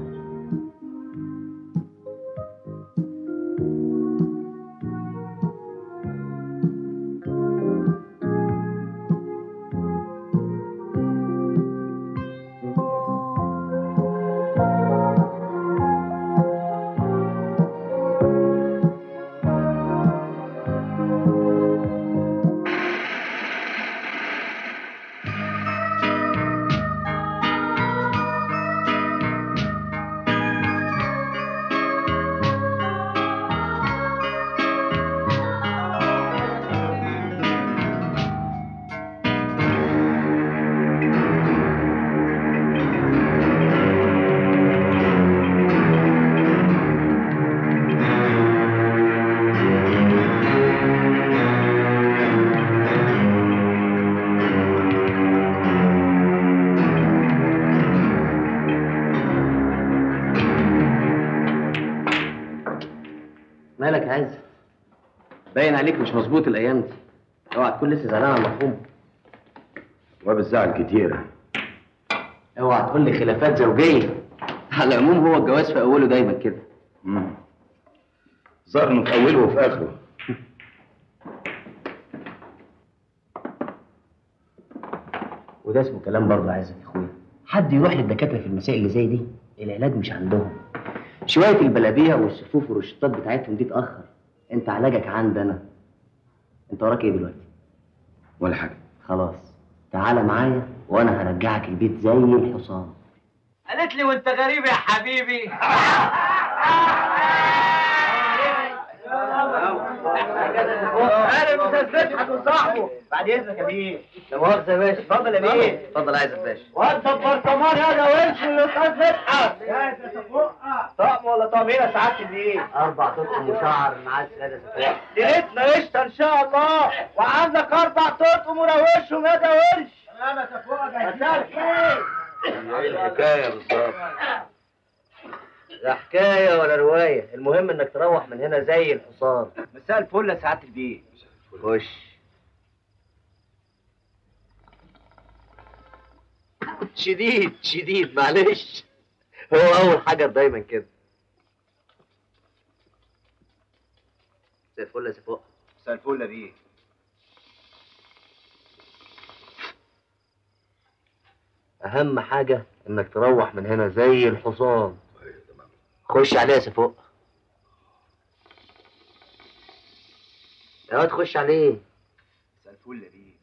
مالك يا عز باين عليك مش مظبوط الايام دي اوعى تكون لسه زعلان على المرحوم وبالزعل كتير اوعى تقول لي خلافات زوجيه على العموم هو الجواز في اوله دايما كده امم ظهر انه في اوله وفي اخره وده اسمه كلام برضه عايزك يا اخويا حد يروح للدكاتره في المسائل اللي زي دي العلاج مش عندهم شويه البلابيه والصفوف والروشتات بتاعتهم دي تاخر انت علاجك عندنا انت وراك ايه دلوقتي ولا حاجه خلاص تعالى معايا وانا هرجعك البيت زي الحصان قالت لي وانت غريب يا حبيبي انا مستثبت هكون صاحبه بعد اذنك يا بيه لا مؤاخذه يا باشا اتفضل يا بيه اتفضل عايز يا باشا وانت البرطمان هذا وش اللي استاذ مدحت طقم ولا طقمين يا سعاده البيه اربع تطقم وشعر معاه سياده سفاح ليلتنا قشطه ان شاء الله وعندك اربع تطقم وروشهم يا ده ورش انا مساء الخير ايه الحكايه بالظبط لا حكايه ولا روايه المهم انك تروح من هنا زي الحصان مساء الفل يا سعاده البيه خش شديد شديد معلش هو اول حاجه دايما كده زي الفل يا سفوق مساء الفل يا بيه اهم حاجه انك تروح من هنا زي الحصان خش عليه يا سفوق يا واد خش عليه مساء الفل يا بيه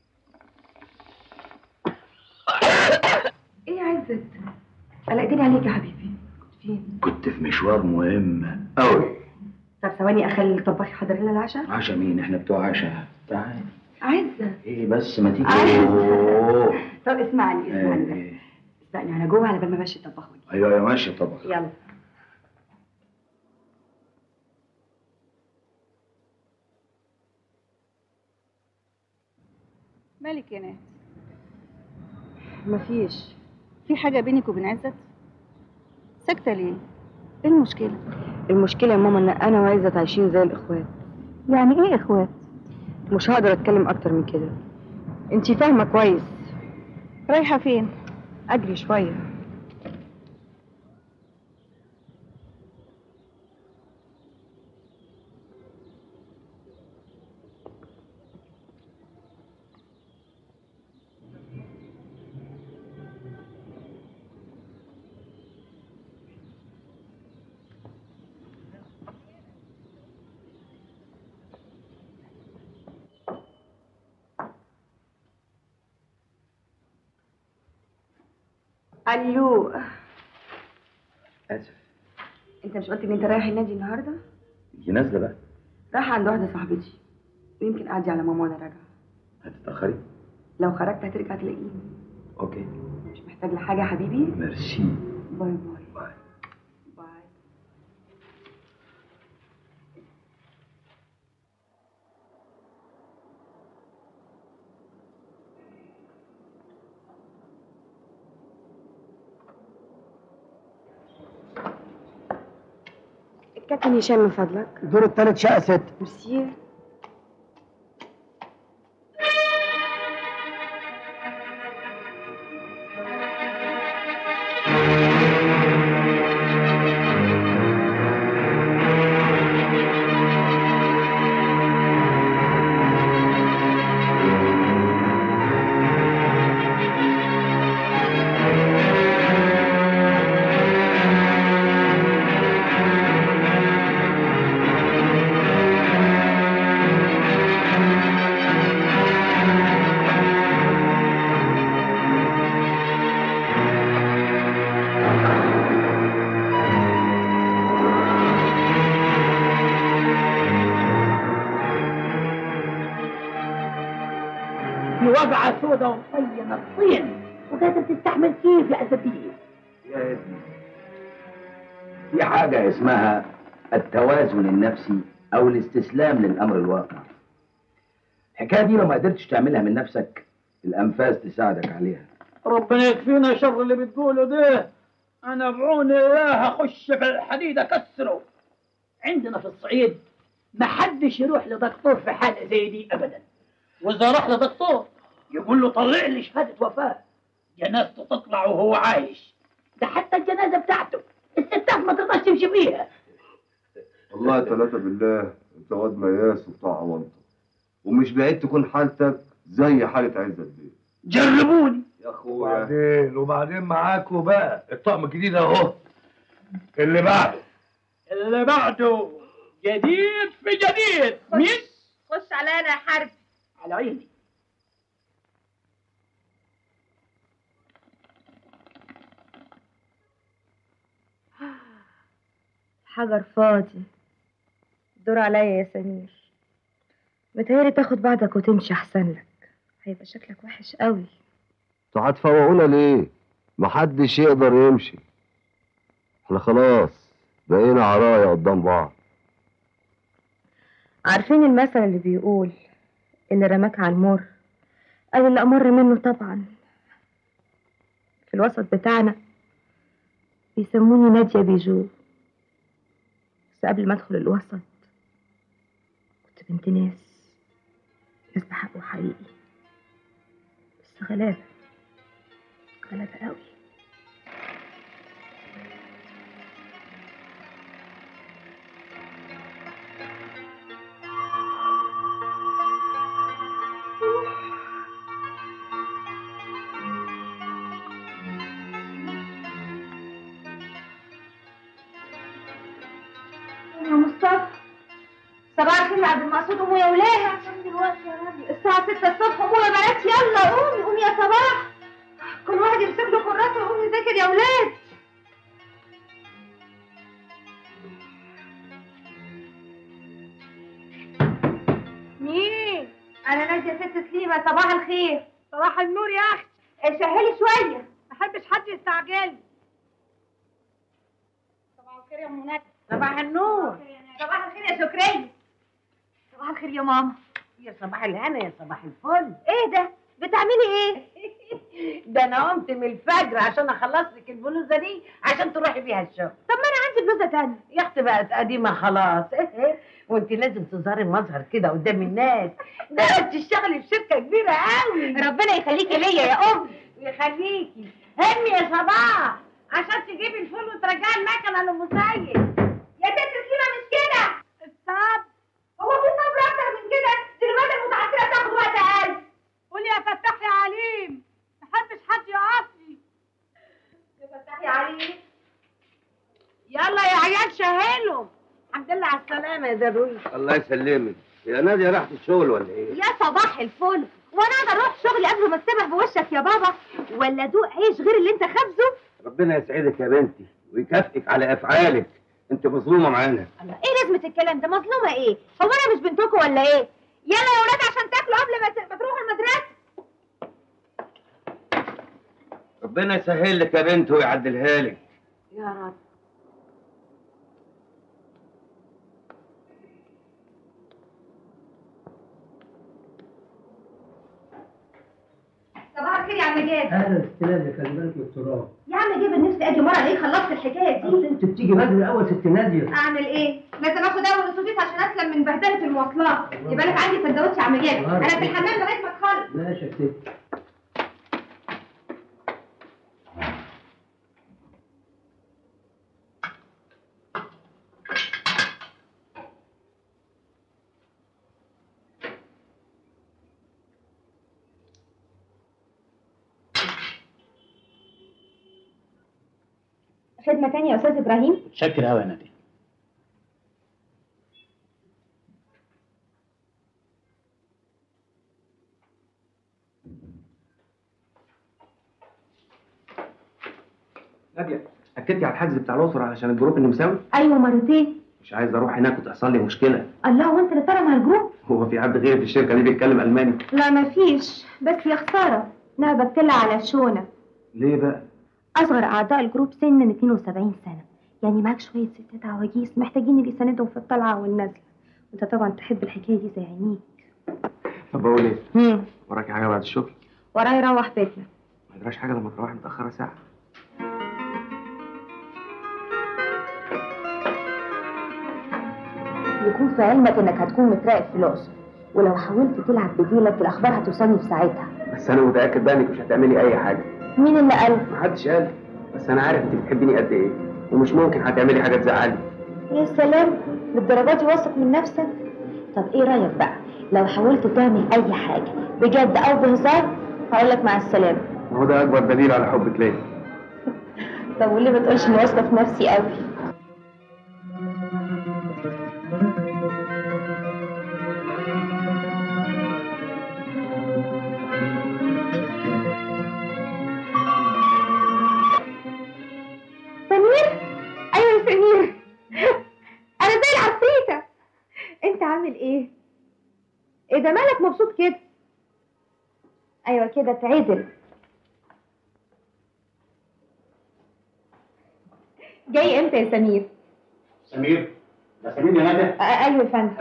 ايه يا عزت قلقتني عليك يا حبيبي كنت فين كنت في مشوار مهم قوي طب ثواني اخلي الطباخ يحضر لنا العشاء عشا مين احنا بتوع عشا تعال عزت ايه بس ما تيجي عايز. أوه. طب اسمعني اسمعني بس إيه. استني على جوه على بال ما ماشي الطباخ ويجي. ايوه يا ماشي طبعا يلا مالك يا ناس مفيش في حاجة بينك وبين عزت ساكتة ليه ايه المشكلة المشكلة يا ماما ان انا وعزت عايشين زي الاخوات يعني ايه اخوات مش هقدر اتكلم اكتر من كده انتي فاهمة كويس رايحة فين اجري شوية الو اسف انت مش قلت ان انت رايح النادي النهارده دي نازله بقى رايحه عند واحده صاحبتي ويمكن اعدي على ماما وانا راجعه هتتاخري لو خرجت هترجع تلاقيني اوكي مش محتاج لحاجه يا حبيبي ميرسي باي باي باي باي الكابتن هشام من فضلك الدور الثالث شقه ست ميرسي دي وجعه سودا ومطينه الطين وقادر تستحمل كيف يا اساتذه يا ابني في حاجة اسمها التوازن النفسي أو الاستسلام للأمر الواقع الحكاية دي لو ما قدرتش تعملها من نفسك الأنفاس تساعدك عليها ربنا يكفينا شر اللي بتقوله ده انا بعون الله اخش في الحديد اكسره عندنا في الصعيد ما حدش يروح لدكتور في حاله زي دي ابدا واذا راح لدكتور يقول له طلع لي شهاده وفاه جنازته تطلع وهو عايش ده حتى الجنازه بتاعته الستات ما تقدرش تمشي فيها والله ثلاثة بالله انت واد مياس وبتاع عوانطة ومش بعيد تكون حالتك زي حالة عزت دي جربوني يا اخويا وبعدين وبعدين معاكوا بقى الطقم الجديد اهو اللي بعده اللي بعده جديد في جديد مين؟ خش عليا انا يا حرب على عيني حجر فاضي دور عليا يا سمير متهيألي تاخد بعضك وتمشي احسن لك هيبقى شكلك وحش قوي انتوا هتفوقونا ليه؟ محدش يقدر يمشي احنا خلاص بقينا عرايا قدام بعض عارفين المثل اللي بيقول اللي رماك على المر او اللي امر منه طبعا في الوسط بتاعنا بيسموني نادية بيجو بس قبل ما ادخل الوسط كنت بنت ناس ناس بحقه حقيقي بس غلابة غلابة قوي يا مصطفى صباح الخير يا عبد المقصود قوموا يا ولاد عشان دلوقتي يا ربي الساعة 6 الصبح قوموا يا بنات يلا قومي قومي يا صباح كل واحد يمسك له كراسة ويقوم يذاكر يا ولاد مين؟ أنا نادية ست سليمة صباح الخير صباح النور يا أختي سهلي شوية ما أحبش حد يستعجل صباح الخير يا أم ندى صباح النور صباح الخير يا شكرية صباح الخير يا ماما يا صباح الهنا يا صباح الفل ايه ده؟ بتعملي ايه ده انا قمت من الفجر عشان اخلص لك البلوزه دي عشان تروحي بيها الشغل طب ما انا عندي بلوزه تانية يا اختي بقت قديمه خلاص وانت لازم تظهري مظهر كده قدام الناس ده انت بتشتغلي في شركه كبيره قوي ربنا يخليكي ليا يا ام ويخليكي همي يا صباح عشان تجيبي الفول وترجعي المكنه للمسيب يا ست سليمه مش كده الصبر هو في صبر اكتر من كده دي الماده المتعسره تاخد وقت اقل قولي يا فتاح يا عليم محبش حد يقفني يا فتاح يا عليم يلا يا عيال شهلوا الحمد لله على السلامه يا درويش الله يسلمك يا نادية راحت الشغل ولا ايه؟ يا صباح الفل وانا اقدر اروح شغلي قبل ما استبح بوشك يا بابا ولا ادوق عيش غير اللي انت خابزه ربنا يسعدك يا بنتي ويكافئك على افعالك انت مظلومه معانا ايه لازمه الكلام ده مظلومه ايه هو انا مش بنتكم ولا ايه يلا يا ولاد عشان تاكلوا قبل ما ت- ما تروحوا المدرسه ربنا يسهل لك يا بنت ويعدلها لك يا رب صباح الخير يا عم جاب اهلا استنادي خلي بالك من التراب يا عم جاب نفسي اجي مره الاقيك خلصت الحكايه دي انت بتيجي بدري اول ست ناديه اعمل ايه لازم اخد اول اتوبيس عشان اسلم من بهدله المواصلات يبقى لك عندي سندوتش يا عم جاب انا في الحمام لغايه ما تخلص ماشي يا ست خدمه تانية يا استاذ ابراهيم متشكر قوي يا ناديه ناديه اكدتي على الحجز بتاع الاقصر علشان الجروب اللي مساوي ايوه مرتين مش عايز اروح هناك وتحصل لي مشكله الله وانت اللي طالع مع الجروب هو في حد غيري في الشركه دي بيتكلم الماني لا مفيش بس يا خساره انا بكتلها على شونه ليه بقى اصغر اعضاء الجروب سنا 72 سنه يعني معاك شويه ستات عواجيز محتاجين اللي يساندهم في الطلعه والنزله وانت طبعا تحب الحكايه دي زي عينيك طب بقول ايه امم وراكي حاجه بعد الشغل ورايا روح بيتنا ما يجراش حاجه لما تروحي متاخره ساعه يكون في علمك انك هتكون متراقب في الاقصر ولو حاولت تلعب بديلك الاخبار هتوصلني في ساعتها بس انا متاكد بقى انك مش هتعملي اي حاجه مين اللي قال محدش قال بس انا عارف انت بتحبيني قد ايه ومش ممكن هتعملي حاجه تزعلني يا سلام للدرجه دي واثق من نفسك طب ايه رايك بقى لو حاولت تعمل اي حاجه بجد او بهزار هقول لك مع السلامه ما هو ده اكبر دليل على حبك ليا طب وليه ما تقولش اني واثقه في نفسي قوي سمير ايوه يا سمير انا زي العفريته انت عامل ايه ايه ده مالك مبسوط كده ايوه كده تعدل جاي امتى يا سمير سمير ده سمير يا ناديه آه، ايوه يا فندم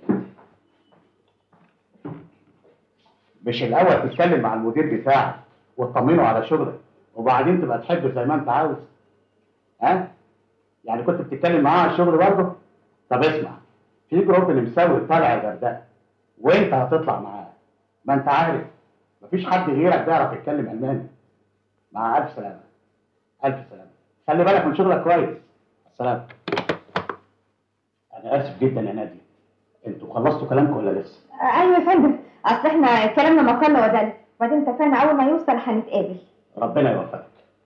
مش الاول تتكلم مع المدير بتاعك وتطمنه على شغلك وبعدين تبقى تحب زي ما انت عاوز ها يعني كنت بتتكلم معاه على الشغل برضه طب اسمع في جروب اللي مسوي طالع الغردقه وانت هتطلع معاه ما انت عارف مفيش حد غيرك بيعرف يتكلم الماني مع الف سلامه الف سلامه خلي بالك من شغلك كويس السلام انا اسف جدا يا نادي انتوا خلصتوا كلامكم ولا لسه آه، ايوه يا فندم اصل احنا كلامنا ما قل ودل وبعدين اتفقنا اول ما يوصل هنتقابل ربنا يوفقك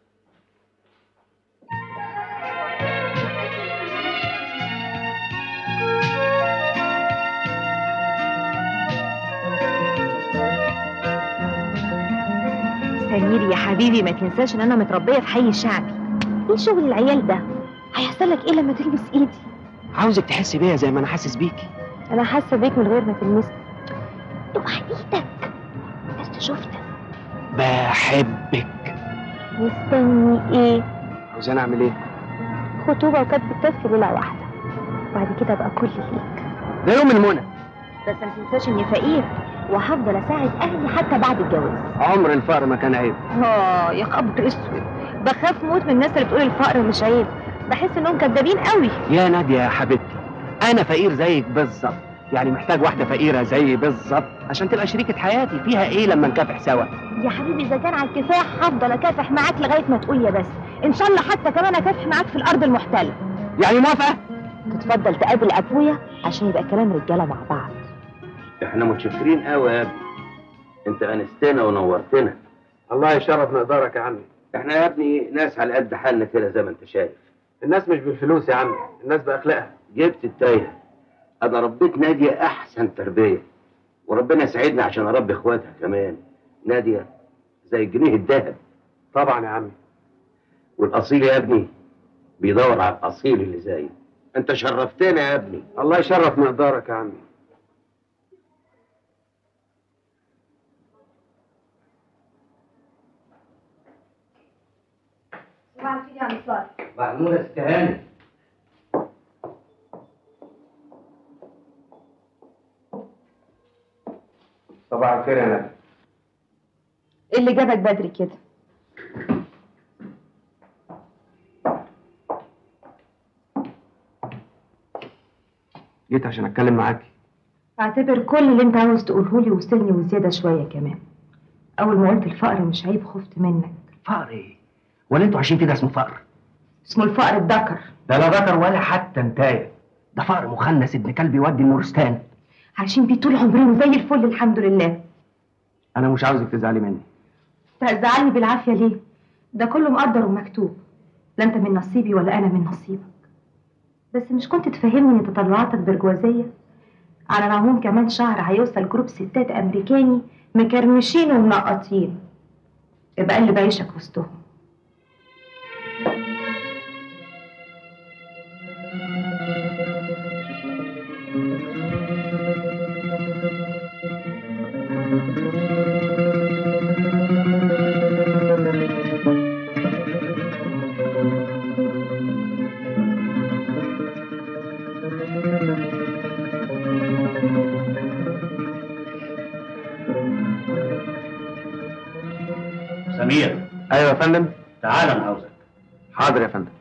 سمير يا حبيبي ما تنساش ان انا متربيه في حي شعبي ايه شغل العيال ده هيحصل لك ايه لما تلبس ايدي عاوزك تحس بيا زي ما انا حاسس بيكي انا حاسه بيك من غير ما تلمسني اوعى ايدك بس شفتك بحبك مستني ايه عاوزاني اعمل ايه خطوبه وكتب الكتاب في ليله واحده وبعد كده بقى كل ليك ده يوم المنى بس ما تنساش اني فقير وهفضل اساعد اهلي حتى بعد الجواز عمر الفقر ما كان عيب اه يا خبر اسود بخاف موت من الناس اللي بتقول الفقر مش عيب بحس انهم كدابين قوي يا نادية يا حبيبتي انا فقير زيك بالظبط يعني محتاج واحدة فقيرة زيي بالظبط عشان تبقى شريكة حياتي فيها ايه لما نكافح سوا يا حبيبي اذا كان على الكفاح هفضل اكافح معاك لغايه ما تقول يا بس ان شاء الله حتى كمان اكافح معاك في الارض المحتله يعني موافقة تتفضل تقابل ابويا عشان يبقى كلام رجاله مع بعض احنا متشكرين قوي يا ابني انت انستنا ونورتنا الله يشرف مقدارك يا عمي احنا يا ابني ناس على قد حالنا كده زي ما انت شايف الناس مش بالفلوس يا عمي الناس باخلاقها جبت التايه انا ربيت ناديه احسن تربيه وربنا يسعدنا عشان اربي اخواتها كمان ناديه زي الجنيه الذهب طبعا يا عمي والاصيل يا ابني بيدور على الاصيل اللي زيه انت شرفتنا يا ابني الله يشرف مقدارك يا عمي صباح الخير يا عم صالح معمولة استهانة صباح الخير يا نادية ايه اللي جابك بدري كده جيت عشان اتكلم معاكي اعتبر كل اللي انت عاوز تقوله لي وصلني وزياده شويه كمان اول ما قلت الفقر مش عيب خفت منك فقر ايه ولا انتوا عايشين كده اسمه فقر اسمه الفقر الذكر ده لا ذكر ولا حتى انتايه ده فقر مخنث ابن كلب يودي المورستان عايشين بيه طول عمرنا زي الفل الحمد لله انا مش عاوزك تزعلي مني تزعلني بالعافيه ليه ده كله مقدر ومكتوب لا انت من نصيبي ولا انا من نصيبك بس مش كنت تفهمني ان تطلعاتك برجوازيه على العموم كمان شهر هيوصل جروب ستات امريكاني مكرمشين ومنقطين ابقى اللي بعيشك وسطهم سمير ايوه يا فندم تعال انا عاوزك حاضر يا فندم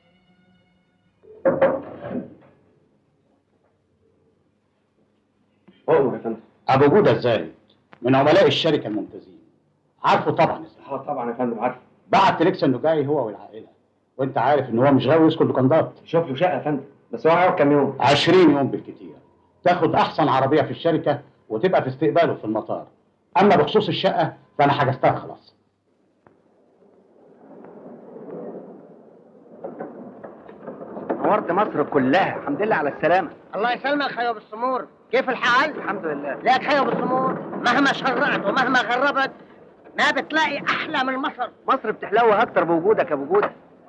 أؤمر يا فندم ابو جوده ازاي من عملاء الشركه الممتازين عارفه طبعا اه طبعا يا فندم عارف بعت ليكس انه جاي هو والعائله وانت عارف ان هو مش غاوي يسكن لوكندات شوف له شقه يا فندم بس هو هيقعد كام يوم 20 يوم بالكتير تاخد احسن عربيه في الشركه وتبقى في استقباله في المطار اما بخصوص الشقه فانا حجزتها خلاص نورت مصر كلها الحمد لله على السلامه الله يسلمك خيو ابو السمور كيف الحال؟ الحمد لله لك خيو ابو السمور مهما شرعت ومهما غربت ما بتلاقي احلى من مصر مصر بتحلو اكتر بوجودك يا بوجودك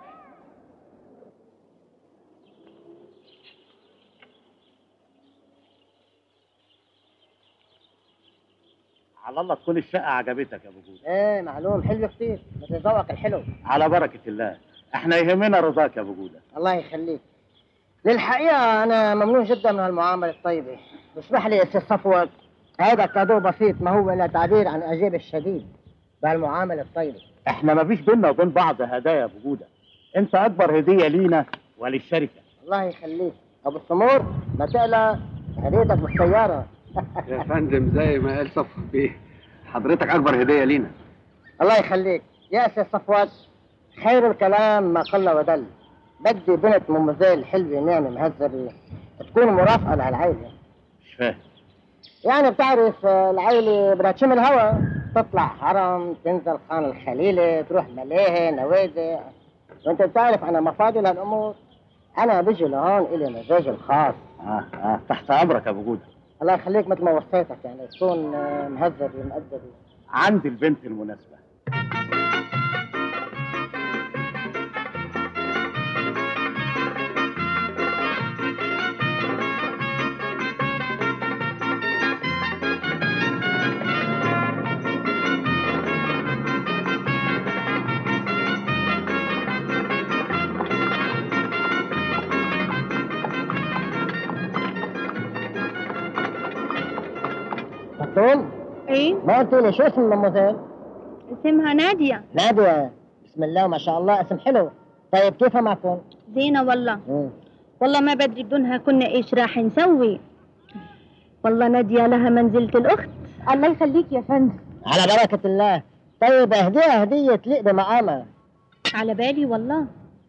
على الله تكون الشقه عجبتك يا ابو جوده ايه معلوم حلو كتير مثل ذوقك الحلو على بركه الله احنا يهمنا رضاك يا ابو جوده الله يخليك للحقيقة أنا ممنون جدا من المعاملة الطيبة اسمح لي يا أستاذ صفوت هذا كادو بسيط ما هو إلا تعبير عن إعجابي الشديد بهالمعاملة الطيبة احنا ما فيش بينا وبين بعض هدايا يا ابو جوده انت اكبر هديه لينا وللشركه الله يخليك أبو السمور ما تقلق هديتك بالسيارة يا فندم زي ما قال صفر بيه حضرتك اكبر هديه لينا الله يخليك يا أستاذ صفوت خير الكلام ما قل ودل بدي بنت ممثل حلوة ناعمة مهذبة تكون مرافقة لهالعيلة مش فاهم يعني بتعرف آه، العيلة بدها تشم الهوا تطلع حرم تنزل خان الخليلة تروح ملاهي نوادي وانت بتعرف انا مفاضي لهالامور انا بجي لهون الي مزاجي الخاص اه اه تحت امرك يا ابو جوده الله يخليك مثل ما وصيتك يعني تكون آه، مهذبة مؤدبة عندي البنت المناسبه توم ايه ما قلت لي شو اسم الممثل؟ اسمها نادية نادية بسم الله ما شاء الله اسم حلو طيب كيف معكم؟ زينة والله مم. والله ما بدري بدونها كنا ايش راح نسوي والله نادية لها منزلة الأخت الله يخليك يا فندم على بركة الله طيب اهديها هدية تليق بمقامها على بالي والله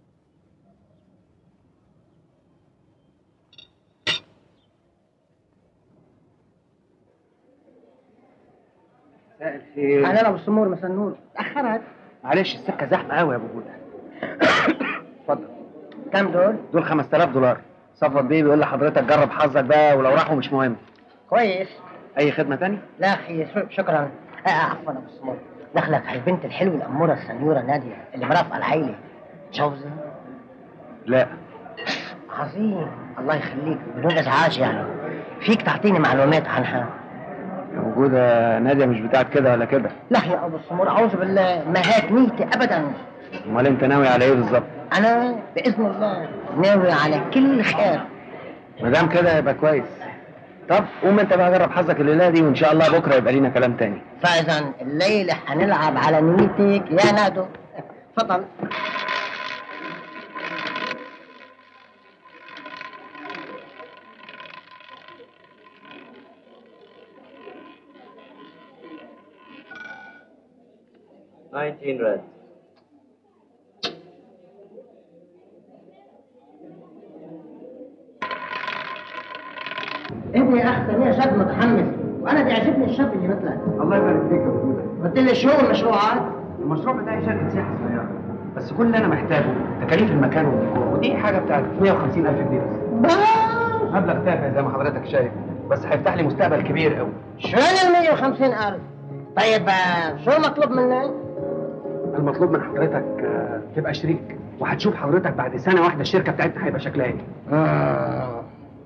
مساء الخير اهلا ابو السمور مساء النور تاخرت معلش السكه زحمه قوي يا ابو جوده اتفضل كام دول؟ دول 5000 دولار صفوت بيه بيقول لحضرتك جرب حظك بقى ولو راحوا مش مهم كويس اي خدمه تاني لا اخي شو- شكرا آه عفوا ابو السمور دخلك على البنت الحلوه الاموره السنيوره ناديه اللي مرافقه العيله جوزها لا عظيم الله يخليك بدون ازعاج يعني فيك تعطيني معلومات عنها يا ابو جوده ناديه مش بتاعت كده ولا كده لا يا ابو السمور اعوذ بالله ما هيك نيتي ابدا امال انت ناوي على ايه بالظبط انا باذن الله ناوي على كل خير ما دام كده يبقى كويس طب قوم انت بقى جرب حظك الليله دي وان شاء الله بكره يبقى لينا كلام تاني فاذا الليله حنلعب على نيتك يا نادو تفضل Nineteen red. ابني يا اخ سمير شاب متحمس وانا بيعجبني الشاب اللي مثلك الله يبارك فيك يا ابو جوده قلت لي شو المشروعات؟ المشروع بتاعي شركه سياحه صغيره بس كل اللي انا محتاجه تكاليف المكان والديكور ودي حاجه بتاعت 150000 جنيه بس مبلغ تافه زي ما حضرتك شايف بس هيفتح لي مستقبل كبير قوي شو ال 150000 طيب آه، شو مطلوب مني؟ المطلوب من حضرتك آه، تبقى شريك وهتشوف حضرتك بعد سنه واحده الشركه بتاعتنا هيبقى شكلها ايه آه.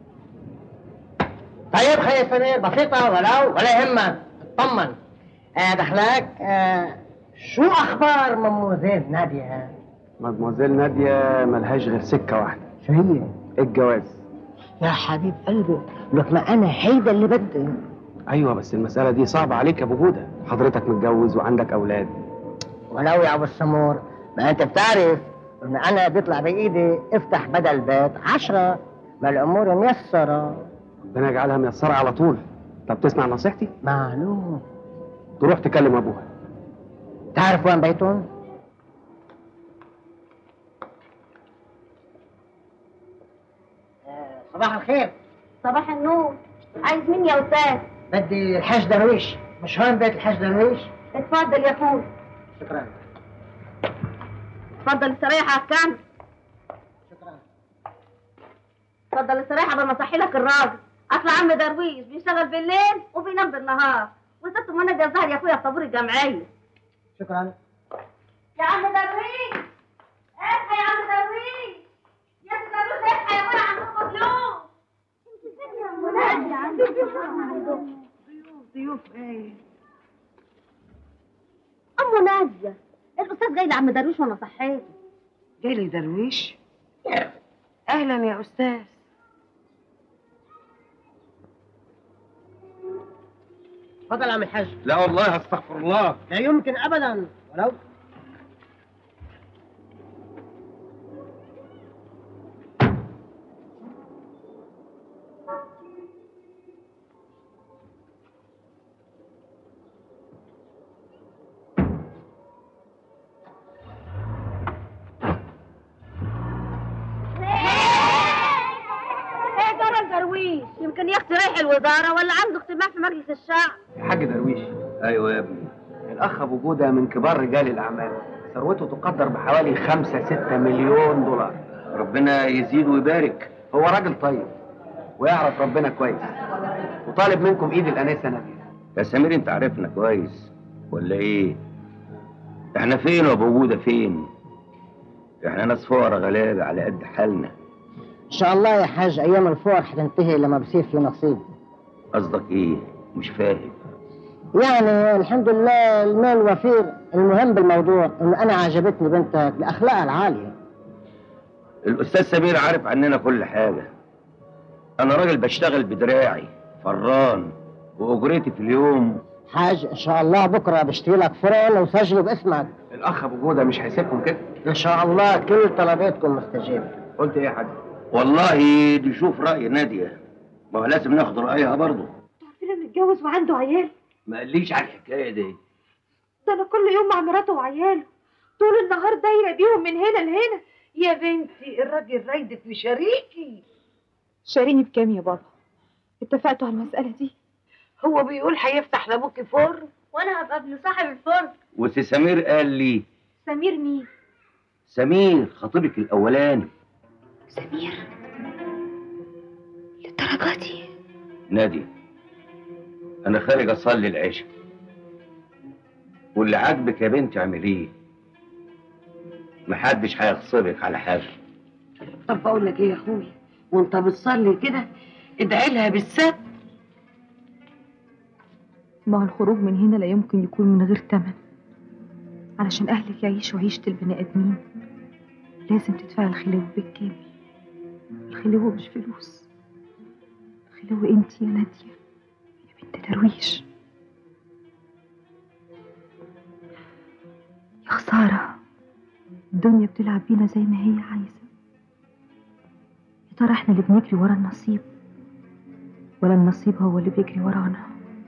طيب خير سمير بسيطة ولو ولا يهمك اطمن آه دخلك آه شو اخبار مموزيل نادية؟ مدموزيل ناديه ملهاش غير سكه واحده شو هي؟ الجواز يا حبيب قلبي لك ما انا هيدا اللي بدي ايوه بس المساله دي صعبه عليك يا ابو جوده حضرتك متجوز وعندك اولاد ولو يا ابو السمور ما انت بتعرف ان انا بيطلع بايدي افتح بدل بيت عشرة ما الامور ميسرة ربنا يجعلها ميسره على طول طب تسمع نصيحتي معلوم تروح تكلم ابوها تعرف وين بيتهم؟ آه، صباح الخير صباح النور عايز مين يا أستاذ؟ بدي الحاج درويش مش هون بيت الحاج درويش اتفضل يا فول شكرا اتفضل استريح على الكنب شكرا اتفضل استريح قبل ما اصحي لك الراجل اصل عم درويش بيشتغل بالليل وبينام بالنهار وست منى الظهر يا اخويا في طابور الجمعيه شكرا يا عم درويش اصحى يا عم درويش يا ست درويش اصحى يا اخويا عندكم مظلوم ضيوف ايه ام ناديه الاستاذ جاي لعم درويش وانا صحيته جالي درويش اهلا يا استاذ تفضل يا عم الحاج لا والله استغفر الله لا يمكن ابدا ولو ايه جرى الدرويش يمكن يا اختي رايح الوزاره ولا عنده اجتماع في مجلس الشعب يا حاج درويش ايوه يا ابني الاخ ابو جوده من كبار رجال الاعمال ثروته تقدر بحوالي 5 6 مليون دولار ربنا يزيد ويبارك هو راجل طيب ويعرف ربنا كويس وطالب منكم ايد الانسه نبيل يا سمير انت عارفنا كويس ولا ايه احنا فين وابو جوده فين احنا ناس فقراء غلابه على قد حالنا ان شاء الله يا حاج ايام الفور حتنتهي لما بصير في نصيب قصدك ايه مش فاهم يعني الحمد لله المال وفير المهم بالموضوع انه انا عجبتني بنتك لاخلاقها العاليه الاستاذ سمير عارف عننا كل حاجه انا راجل بشتغل بدراعي فران واجرتي في اليوم حاج ان شاء الله بكره بشتري لك فرن وسجله باسمك الاخ ابو جوده مش هيسيبكم كده ان شاء الله كل طلباتكم مستجابه قلت ايه يا حاج والله دي شوف راي ناديه ما هو لازم ناخد رايها برضه عارفين انه متجوز وعنده عيال ما قاليش على الحكايه دي ده انا كل يوم مع مراته وعياله طول النهار دايره بيهم من هنا لهنا يا بنتي الراجل رايدك وشريكي شاريني بكام يا بابا اتفقتوا على المسألة دي هو بيقول هيفتح لابوكي فرن وانا هبقى ابن صاحب الفرن وسي سمير قال لي سمير مين سمير خطيبك الاولاني سمير للدرجة دي ناديه انا خارج اصلي العشاء واللي عاجبك يا بنتي اعمليه محدش هيغصبك على حاجه طب بقول لك ايه يا اخويا وانت بتصلي كده ادعي لها بالسبب ما هو الخروج من هنا لا يمكن يكون من غير تمن علشان أهلك يعيشوا عيشة البني آدمين لازم تدفع الخلو بالكامل الخلو مش فلوس الخلو انت يا نادية يا بنت درويش يا خسارة الدنيا بتلعب بينا زي ما هي عايزة يا ترى احنا اللي بنجري ورا النصيب ولا النصيب هو اللي بيجري ورانا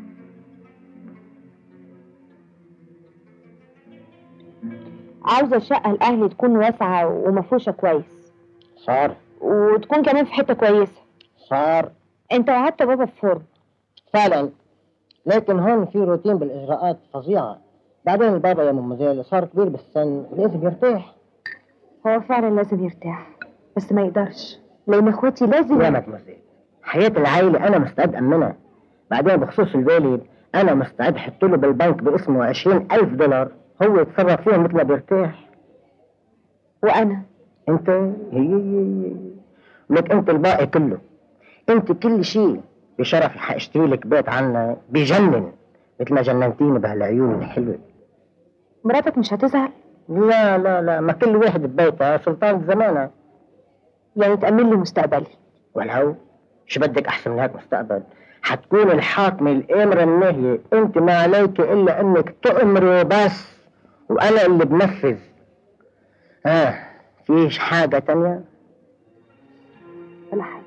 عاوزة الشقة لأهلي تكون واسعة ومفروشة كويس صار وتكون كمان في حتة كويسة صار انت وعدت بابا في فرن فعلا لكن هون في روتين بالاجراءات فظيعه بعدين البابا يا ام مزيل صار كبير بالسن لازم يرتاح هو فعلا لازم يرتاح بس ما يقدرش لأن اخواتي لازم يا مدمزيل حياة العائلة أنا مستعد أمنها بعدين بخصوص الوالد أنا مستعد أحط له بالبنك باسمه عشرين ألف دولار هو يتصرف فيهم مثل ما بيرتاح وأنا أنت هي هي لك أنت الباقي كله أنت كل شيء بشرفي حاشتري لك بيت عنا بجنن مثل ما جننتيني بهالعيون الحلوة مراتك مش هتزعل لا لا لا ما كل واحد ببيته سلطان زمانه يعني تأمن لي مستقبلي ولو شو بدك أحسن من هيك مستقبل حتكون الحاكمة الأمر النهي أنت ما عليك إلا أنك تأمري بس وأنا اللي بنفذ آه فيش حاجة تانية ولا حاجة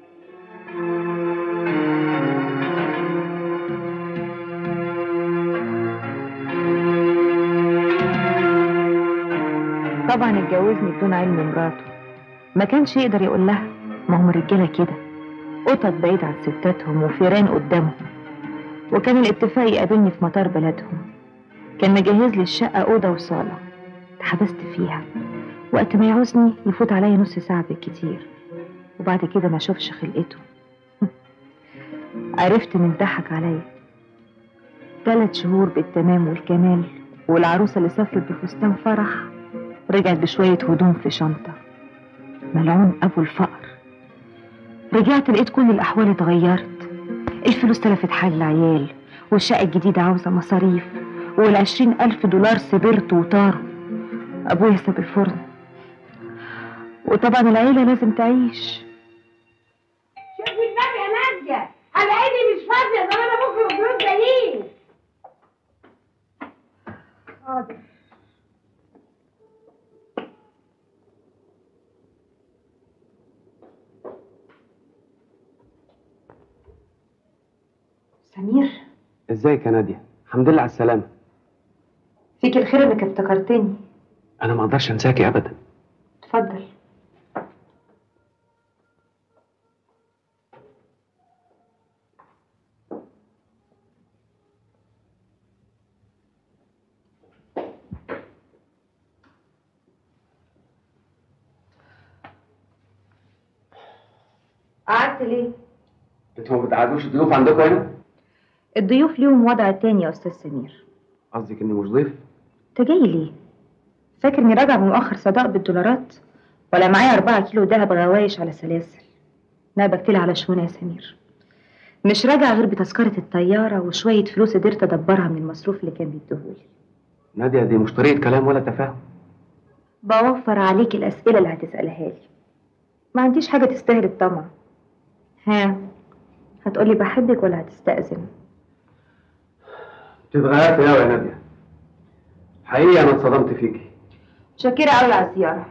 طبعا اتجوزني بدون علم مراته ما كانش يقدر يقول لها ما هم الرجاله كده قطط بعيد عن ستاتهم وفيران قدامهم وكان الاتفاق يقابلني في مطار بلدهم كان مجهز لي الشقة أوضة وصالة اتحبست فيها وقت ما يعوزني يفوت عليا نص ساعة بالكتير وبعد كده ما اشوفش خلقته عرفت ان اتضحك عليا ثلاث شهور بالتمام والكمال والعروسة اللي سافرت بفستان فرح رجعت بشوية هدوم في شنطة ملعون أبو الفقر رجعت لقيت كل الأحوال اتغيرت الفلوس تلفت حال العيال والشقة الجديدة عاوزة مصاريف والعشرين ألف دولار سبرت وطاروا أبويا ساب الفرن وطبعا العيلة لازم تعيش شوفي النبي يا نادية انا عيني مش فاضية ده انا ممكن الضيوف جايين حاضر سمير ازيك يا ناديه الحمد لله على السلامه فيك الخير انك افتكرتني انا ما اقدرش انساكي ابدا اتفضل قعدت ليه؟ انتوا ما بتقعدوش الضيوف عندكم هنا الضيوف ليهم وضع تاني يا استاذ سمير قصدك اني مش ضيف انت جاي ليه؟ فاكر اني راجع بمؤخر صداق بالدولارات؟ ولا معايا أربعة كيلو دهب غوايش على سلاسل؟ لا بكتلي على شونا يا سمير مش راجع غير بتذكرة الطيارة وشوية فلوس قدرت أدبرها من المصروف اللي كان بيديهولي ناديه دي مش طريقه كلام ولا تفاهم بوفر عليك الأسئلة اللي هتسألها لي ما عنديش حاجة تستاهل الطمع ها هتقولي بحبك ولا هتستأذن تتغيرت قوي يا ناديه حقيقي انا اتصدمت فيكي شاكرة قوي على الزيارة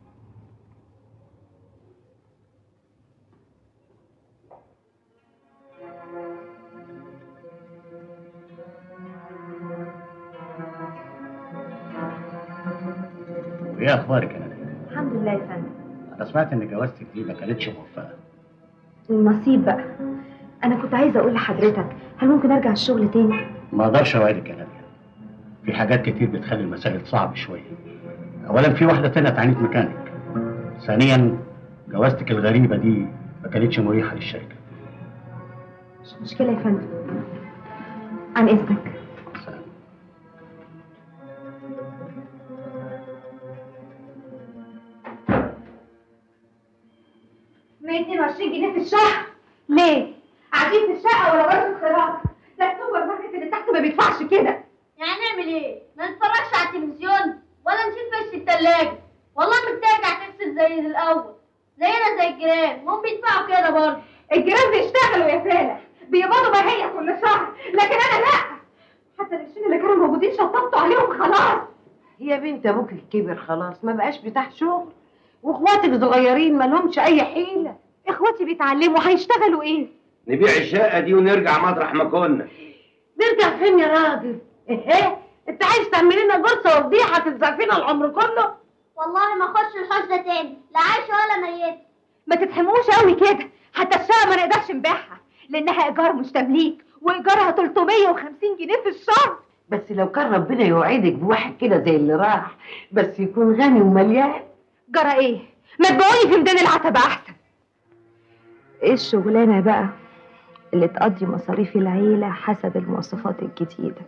وايه اخبارك يا ناديه؟ الحمد لله يا فندم انا سمعت ان جوازتك دي ما كانتش موفقه النصيب بقى انا كنت عايزة اقول لحضرتك هل ممكن ارجع الشغل تاني ما اقدرش اوعدك يا ناديه في حاجات كتير بتخلي المسائل صعب شويه اولا في واحده تانية تعانيت مكانك ثانيا جوازتك الغريبه دي ما كانتش مريحه للشركه مش مشكلة يا فندم عن اذنك 122 جنيه في الشهر ليه؟ قاعدين في الشقة ولا ورشة خراج ده السوبر ماركت اللي تحت ما بيدفعش كده يعني نعمل ايه؟ ما نتفرجش على التلفزيون ولا نشيل فش التلاجة والله محتاجة تغسل زي الاول زينا زي الجيران هم بيدفعوا كده برضه الجيران بيشتغلوا يا فالح بيقبضوا ما هي كل شهر لكن انا لا حتى القرشين اللي كانوا موجودين شطبتوا عليهم خلاص يا بنت ابوك الكبر خلاص ما بقاش بتاع شغل واخواتك صغيرين ما لهمش اي حيله اخواتي بيتعلموا هيشتغلوا ايه نبيع الشقة دي ونرجع مطرح ما كنا نرجع فين يا راجل ايه انت عايز تعمل لنا جرصه وفضيحه تلزق فينا العمر كله والله ما اخش الحوش ده تاني لا عايشة ولا ميتة ما تتحموش قوي كده حتى الشقة ما نقدرش نبيعها لانها ايجار مش تمليك وايجارها 350 جنيه في الشهر بس لو كان ربنا يوعدك بواحد كده زي اللي راح بس يكون غني ومليان جرى ايه ما تبيعوني في ميدان العتبة احسن ايه الشغلانة بقى اللي تقضي مصاريف العيلة حسب المواصفات الجديدة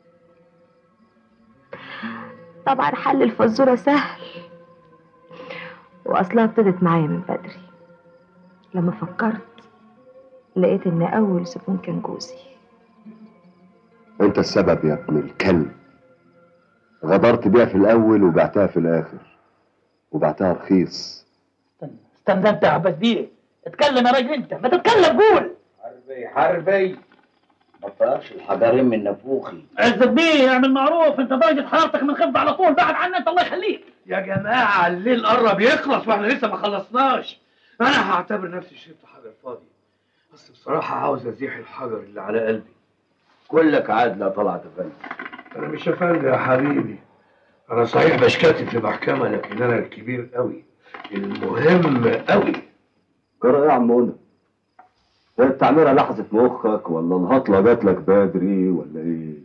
طبعا حل الفزورة سهل واصلها ابتدت معايا من بدري لما فكرت لقيت ان اول زبون كان جوزي انت السبب يا ابن الكلب غدرت بيها في الاول وبعتها في الاخر وبعتها رخيص استنى انت يا عباس بيه اتكلم يا راجل انت ما تتكلم قول حربي حربي ما تطيرش الحجرين من نافوخي عزت بيه اعمل معروف انت درجة حرارتك من خفض على طول بعد عنا انت الله يخليك يا جماعة الليل قرب يخلص واحنا لسه ما خلصناش أنا هعتبر نفسي شربت حجر فاضي بس بصراحة عاوز أزيح الحجر اللي على قلبي كلك عادلة طلعت فندم أنا مش أفندي يا حبيبي أنا صحيح بشكاتي في محكمة لكن أنا الكبير قوي المهم قوي جرى ايه يا عم منى؟ هي التعميرة لحظت مخك ولا الهطلة جات لك بدري ولا ايه؟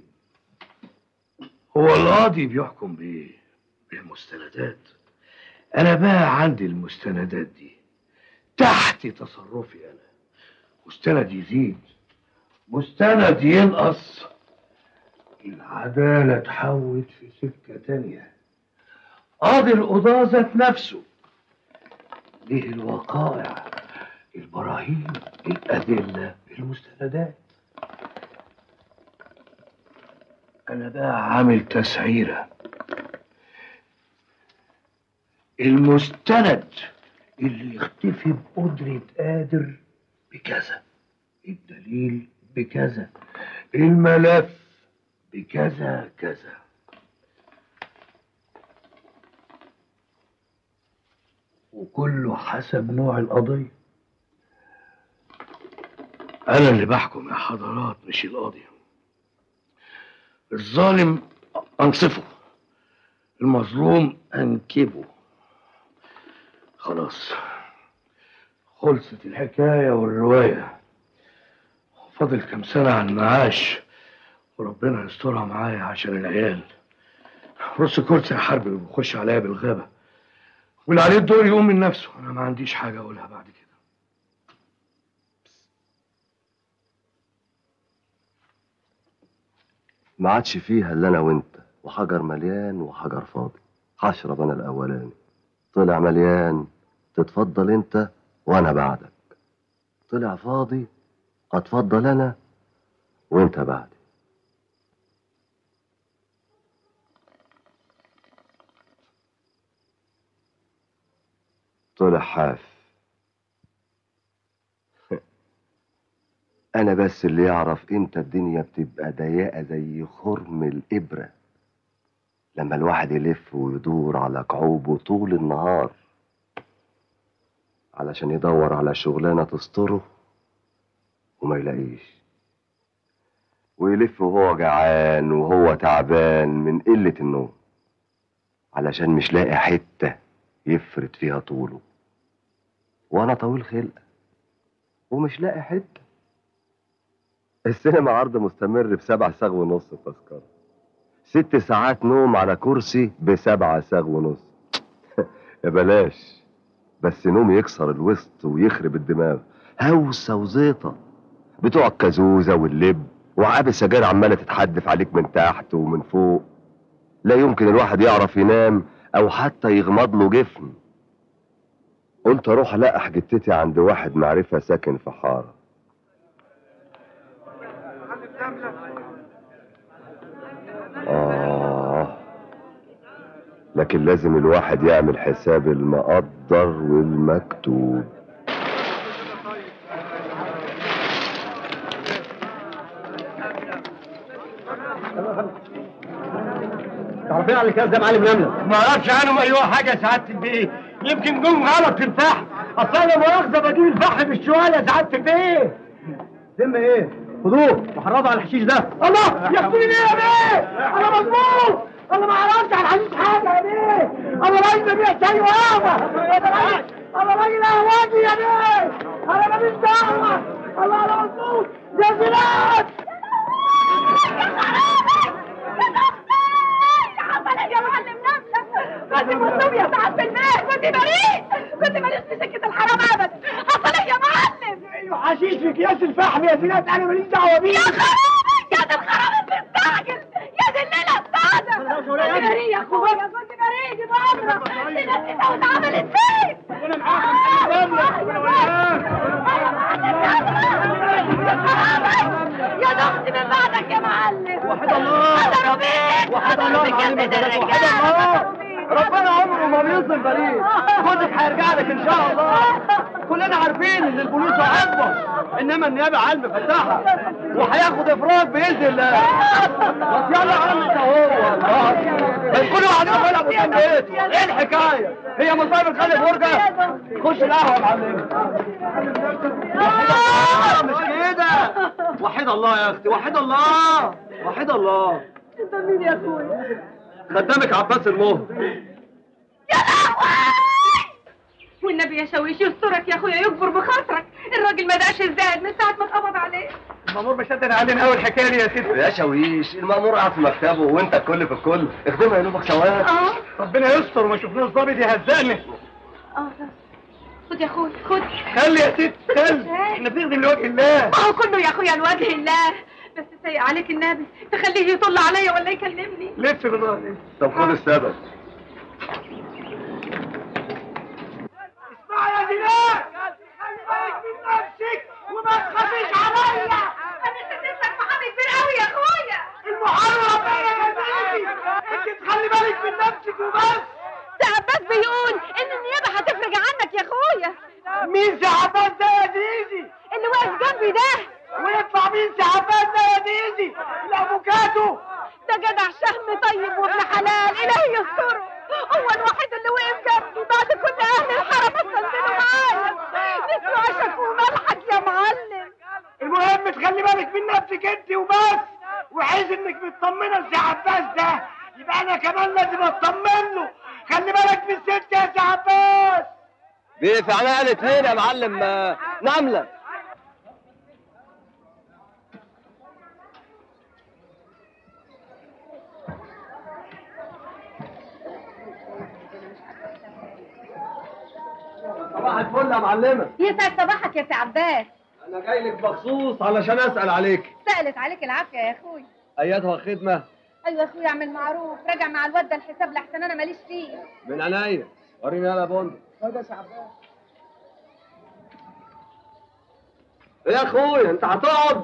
هو القاضي بيحكم بإيه؟ بالمستندات أنا بقى عندي المستندات دي تحت تصرفي أنا مستند يزيد مستند ينقص العدالة اتحولت في سكة تانية قاضي القضاة ذات نفسه ليه الوقائع البراهين الأدلة المستندات أنا بقى عامل تسعيرة المستند اللي يختفي بقدرة قادر بكذا الدليل بكذا الملف بكذا كذا وكله حسب نوع القضية أنا اللي بحكم يا حضرات مش القاضي الظالم أنصفه المظلوم أنكبه خلاص خلصت الحكاية والرواية فاضل كام سنة على المعاش وربنا يسترها معايا عشان العيال رص كرسي يا حرب بيخش عليا بالغابة واللي عليه الدور يقوم من نفسه أنا ما عنديش حاجة أقولها بعد كده ما عادش فيها الا انا وانت وحجر مليان وحجر فاضي هشرب انا الاولاني طلع مليان تتفضل انت وانا بعدك طلع فاضي اتفضل انا وانت بعدي طلع حاف انا بس اللي يعرف امتى الدنيا بتبقى ضيقه زي خرم الابره لما الواحد يلف ويدور على كعوبه طول النهار علشان يدور على شغلانه تستره وما يلاقيش ويلف وهو جعان وهو تعبان من قله النوم علشان مش لاقي حته يفرد فيها طوله وانا طويل خلقه ومش لاقي حته السينما عرض مستمر بسبع ساغ ونص التذكرة ست ساعات نوم على كرسي بسبعة ساغ ونص يا بلاش بس نوم يكسر الوسط ويخرب الدماغ هوسة وزيطة بتوع الكازوزة واللب وعاب السجاير عمالة تتحدف عليك من تحت ومن فوق لا يمكن الواحد يعرف ينام أو حتى يغمض له جفن قلت أروح ألقح جتتي عند واحد معرفة ساكن في حارة آه لكن لازم الواحد يعمل حساب المقدر والمكتوب تعرفين على الكلام ده يا معلم نمله ما اعرفش عنهم ايوه حاجه يا سعاده البيه يمكن جم غلط في الفحم اصل انا مؤاخذه بجيب الفحم بالشوال يا سعاده البيه ذم ايه خدوه وحرضوا على الحشيش ده الله ياخدوني ليه يا بيه انا مظبوط انا ما اعرفش على الحشيش حاجه يا بيه انا راجل ببيع شاي وقهوه انا راجل انا راجل قهوجي يا بيه انا ماليش دعوه الله انا مظبوط يا بلاد حصل يا معلم نفسك كنت مظلوم يا سعادة البيت كنت بريء كنت ماليش في سكة الحرام ابدا حصل يا معلم ايوه حشيش في اكياس الفحم يا زينات انا ماليش دعوه بيه يا خرابي يا دي الخرابي بتستعجل يا دي الليلة السعادة كنت بريء يا اخويا كنت بريء دي بأمرك دي نسيتها واتعملت فيك وانا معاك يا ضغط من بعدك يا معلم وحد الله قدروا بيك وحد الله قدروا معلم بيك يا وحد الرجالة الله ربنا عمره ما بيظلم بريء جوزك هيرجع لك ان شاء الله كلنا عارفين ان البوليس اكبر انما النيابه علم فتاحه وهياخد افراج باذن الله بس يلا يا عم انت هو الله بس كل واحد يقول ابو كان بيته ايه الحكايه هي مصايب خالد فرجه خش القهوه يا معلم آه، مش كده وحيد الله يا اختي وحيد الله وحيد الله انت مين يا اخويا خدامك عباس المهر والنبي يا شويش يسترك يا اخويا يكبر بخاطرك الراجل ما دقش الزاد من ساعه ما اتقبض عليه المأمور مشدد علينا قوي الحكايه دي يا ستي يا شويش المأمور قاعد في مكتبه وانت الكل في الكل اخدمها يا نوبك سواق اه ربنا يستر وما شفناش ظابط يهزقني اه خد يا اخويا خد خلي يا ست خلي احنا بنخدم لوجه الله ما هو كله يا اخويا لوجه الله بس سيء عليك النبي تخليه يطل عليا ولا يكلمني لف بالله طب خد السبب اسمع يا زينات خلي بالك من نفسك وما تخافيش عليا انا سددت لك محامي كبير قوي يا اخويا المحرم ايه يا بنتي انت تخلي بالك من نفسك وبس ده عباس بيقول ان النيابه هتفرج عنك يا اخويا مين سي عباس ده يا ديزي اللي واقف جنبي ده ويطلع مين سي عباس ده يا ديزي الافوكاتو ده جدع شهم طيب وابن حلال الهي يستره هو الوحيد اللي وقف جنبي بعد كل اهل الحرم استنزلوا معايا نسوا عشك وملحك يا معلم المهم تخلي بالك من نفسك انت وبس وعايز انك مطمنه لسي عباس ده يبقى انا كمان لازم اطمن له خلي بالك من ست يا سي عباس دي في عناء الاثنين يا معلم آه، نملة صباح الفل يا معلمة يسعد صباحك يا سي عباس أنا جاي لك مخصوص علشان أسأل عليك سألت عليك العافية يا اخويا أيتها خدمة ايوه يا اخويا اعمل معروف راجع مع الواد ده الحساب لحسن انا ماليش فيه من عينيا وريني يلا يا بندق خد يا سي عباس إيه يا أخويا أنت هتقعد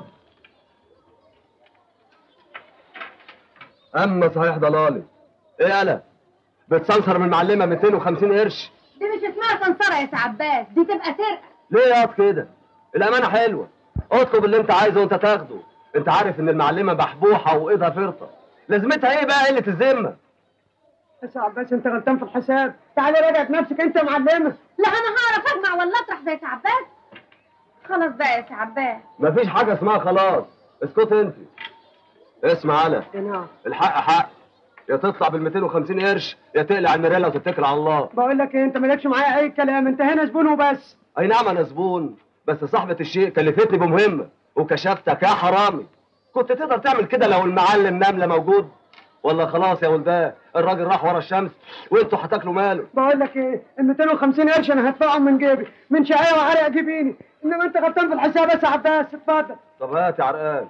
أما صحيح ضلالي إيه أنا بتسنصر من المعلمة 250 قرش دي مش اسمها سمسرة يا سي عباس دي تبقى سرقة ليه يا كده الأمانة حلوة اطلب اللي انت عايزه وانت تاخده انت عارف ان المعلمه بحبوحه وايدها فرطه لازمتها ايه بقى قله الذمه بس يا عباس انت غلطان في الحساب تعالى راجع نفسك انت يا معلمه لا انا هعرف اجمع ولا اطرح زي سي عباس خلاص بقى يا سي عباس مفيش حاجه اسمها خلاص اسكت انت اسمع انا نعم الحق حق يا تطلع بال 250 قرش يا تقلع المريالة وتتكل على الله بقول لك ايه انت مالكش معايا اي كلام انت هنا زبون وبس اي نعم انا زبون بس صاحبة الشيء كلفتني بمهمة وكشفتك يا حرامي كنت تقدر تعمل كده لو المعلم نملة موجود ولا خلاص يا ولدان الراجل راح ورا الشمس وانتوا هتاكلوا ماله بقول لك ايه ال 250 قرش انا هدفعهم من جيبي من شقاية وعرق جبيني انما انت غلطان في الحساب بس يا عباس اتفضل طب هات يا عرقان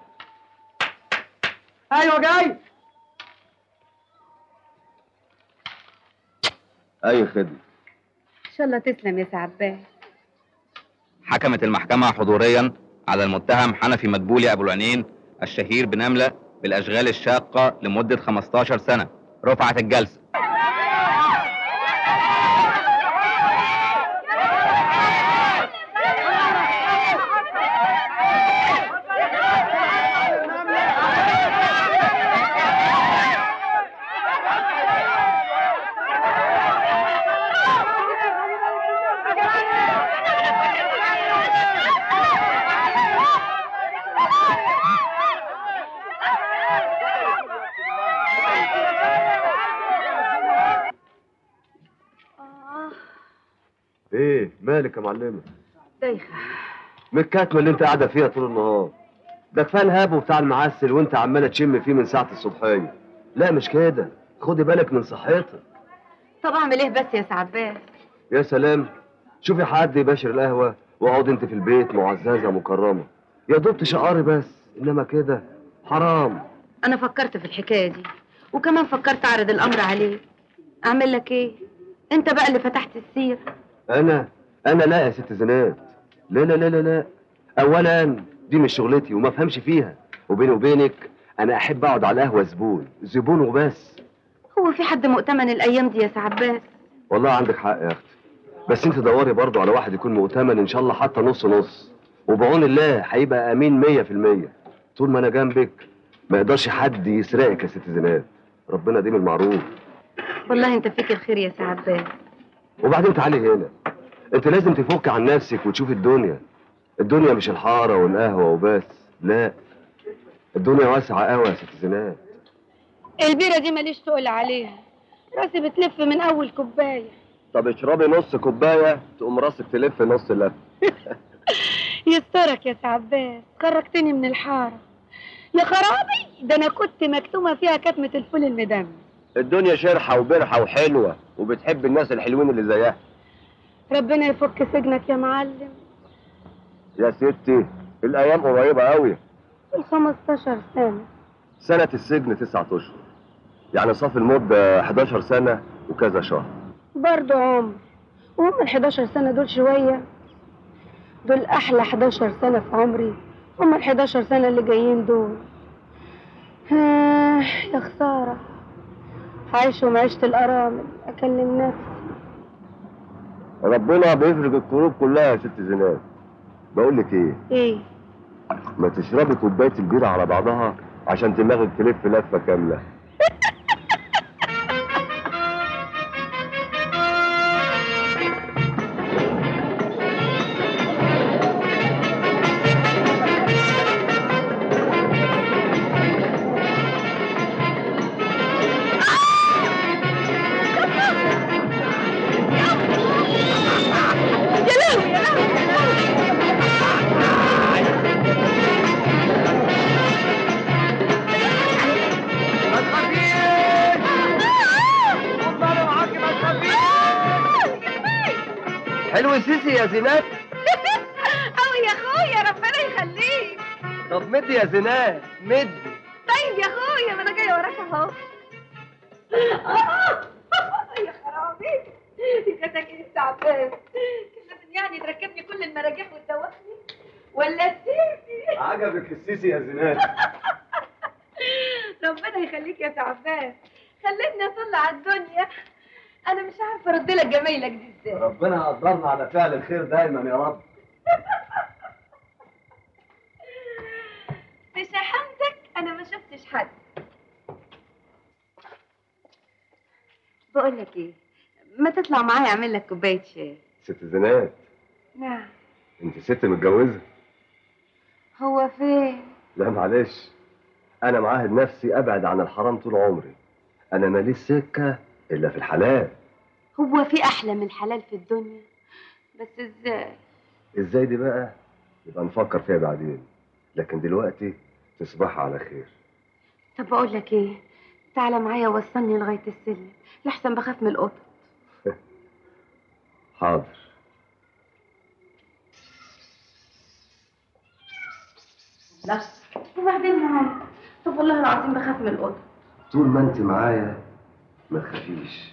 ايوه جاي اي خدمة ان شاء الله تسلم يا سي عباس حكمت المحكمة حضوريا على المتهم حنفي مدبولي أبو العينين الشهير بنملة بالأشغال الشاقة لمدة 15 سنة رفعت الجلسة ايه مالك يا معلمة دايخة من الكتمة اللي انت قاعدة فيها طول النهار ده كفايه الهاب بتاع المعسل وانت عمالة تشم فيه من ساعة الصبحية لا مش كده خدي بالك من صحتك طب اعمل ايه بس يا سي عباس يا سلام شوفي حد يباشر القهوة واقعد انت في البيت معززة مكرمة يا دوب تشقري بس انما كده حرام انا فكرت في الحكايه دي وكمان فكرت اعرض الامر عليك اعمل لك ايه انت بقى اللي فتحت السير انا انا لا يا ست زينات لا لا لا لا لا اولا دي مش شغلتي وما افهمش فيها وبيني وبينك انا احب اقعد على القهوه زبون زبون وبس هو في حد مؤتمن الايام دي يا سي عباس والله عندك حق يا اختي بس انت دوري برضو على واحد يكون مؤتمن ان شاء الله حتى نص نص وبعون الله هيبقى امين مية في المية طول ما انا جنبك ما يقدرش حد يسرقك يا ست زينات ربنا ديم المعروف والله انت فيك الخير يا سي عباس وبعدين تعالي هنا انت لازم تفك عن نفسك وتشوف الدنيا الدنيا مش الحارة والقهوة وبس لا الدنيا واسعة قوي يا ست زينات البيره دي ماليش تقول عليها راسي بتلف من اول كوبايه طب اشربي نص كوباية تقوم راسك تلف نص لف يسترك يا سي عباس خرجتني من الحاره يا خرابي ده انا كنت مكتومه فيها كتمه الفول المدمس الدنيا شرحة وبرحة وحلوة وبتحب الناس الحلوين اللي زيها ربنا يفك سجنك يا معلم يا ستي الأيام قريبة قوي ال 15 سنه سنة السجن تسعة أشهر يعني صافي المدة 11 سنة وكذا شهر برضه عمر وهم ال 11 سنه دول شويه دول احلى 11 سنه في عمري هم ال 11 سنه اللي جايين دول آه يا خساره هعيشهم عيشه الارامل اكلم نفسي ربنا بيفرج الكروب كلها يا ست زينات بقول لك ايه ايه ما تشربي كوبايه البيره على بعضها عشان دماغك تلف لفه كامله يا لهوي يا لهوي ما تخافيش اتفضلي معاكي ما تخافيش حلو سيسي يا زينات قوي يا اخويا ربنا يخليك طب مدي يا زينات مدي طيب يا اخويا ما انا جايه وراك اهو يا خرابي يا ساكن التعبان كان لازم يعني تركبني كل المراجيح وتدوخني ولا تسيبني عجبك السيسي يا زينات ربنا يخليك يا تعبان خلتني اطلع على الدنيا انا مش عارفه ارد لك جمايلك دي ازاي ربنا يقدرنا على فعل الخير دايما يا رب انا ما شفتش حد بقول لك ايه ما تطلع معايا اعمل لك كوبايه شاي ست زينات نعم انت ست متجوزه هو فين لا معلش انا معاهد نفسي ابعد عن الحرام طول عمري انا ماليش سكه الا في الحلال هو في احلى من الحلال في الدنيا بس ازاي ازاي دي بقى يبقى نفكر فيها بعدين لكن دلوقتي تصبح على خير طب بقول لك ايه تعالى معايا وصلني لغايه السلم لحسن بخاف من القطط حاضر لا وبعدين معايا طب والله العظيم بخاف من القطط طول ما انت معايا ما تخافيش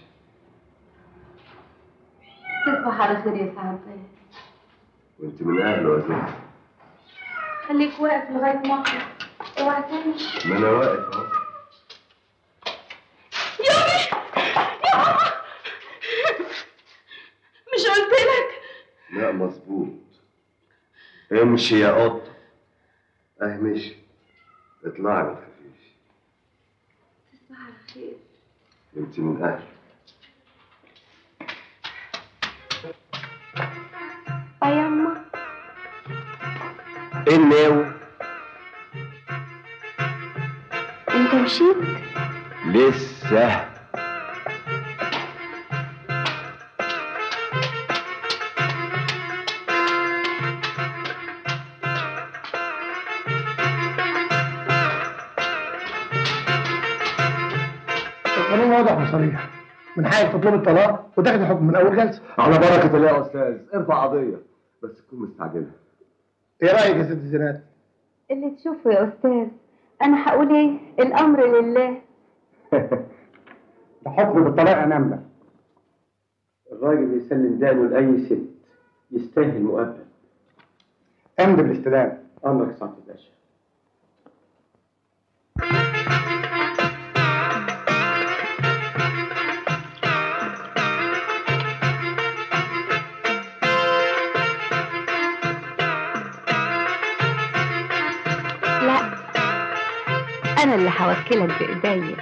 تصبح على خير يا سعد وانت من اهله يا زوز خليك واقف لغايه ما اخلص اوعى تمشي ما انا واقف اهو مش قلت لك لا مظبوط امشي يا قط اه مشي اطلعي ما تخافيش تصبح على خير انت من اهله اه يما ايه الناوي انت مشيت لسه القانون واضح وصريح من حقك تطلب الطلاق وتاخد الحكم من اول جلسه على بركه الله يا استاذ ارفع قضيه بس تكون مستعجله ايه رايك يا ست زينات اللي تشوفه يا استاذ انا هقول ايه الامر لله ده حكم بالطلاق يا نمله الراجل يسلم دقنه لاي ست يستاهل مؤبد امضي بالاستلام امرك يا سعاده الباشا لا انا اللي هوكلك بايديا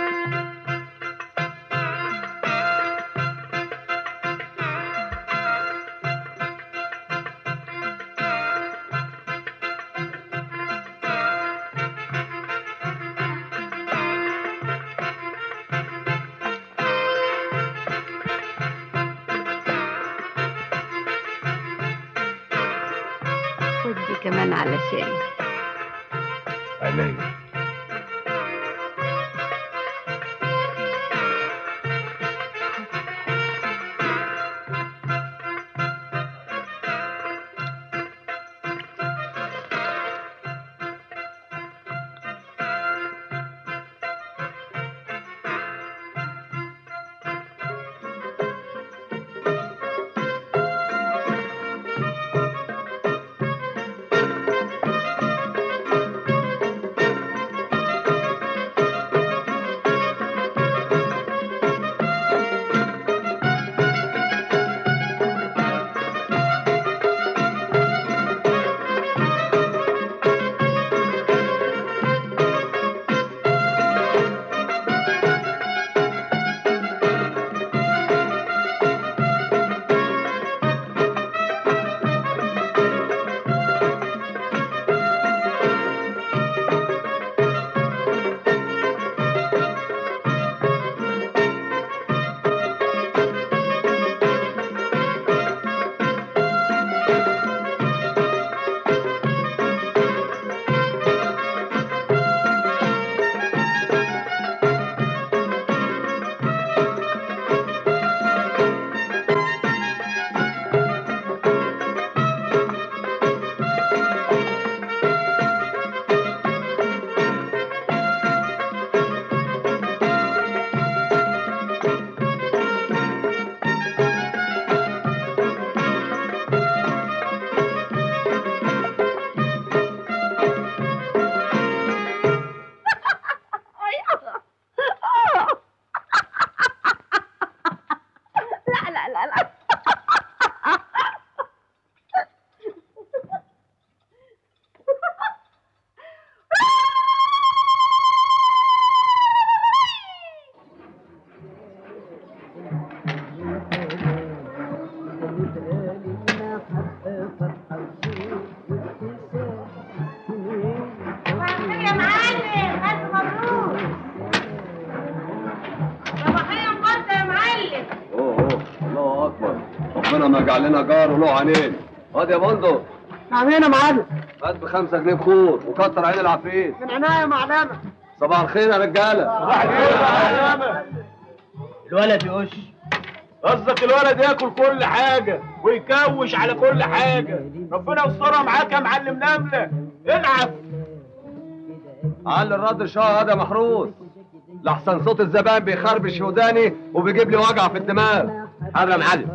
ودي كمان علشان عينيا ربنا جعل لنا جار وله عينين خد يا بندق عمينا معلم هات بخمسة جنيه بخور وكتر عين العفريت من عناية معلمة صباح الخير يا رجالة الولد يقش قصدك الولد ياكل كل حاجة ويكوش على كل حاجة ربنا يسترها معاك يا معلم نملة العب على الرد شاه هذا محروس لحسن صوت الزبائن بيخربش في وداني وبيجيب لي وجع في الدماغ هذا يا معلم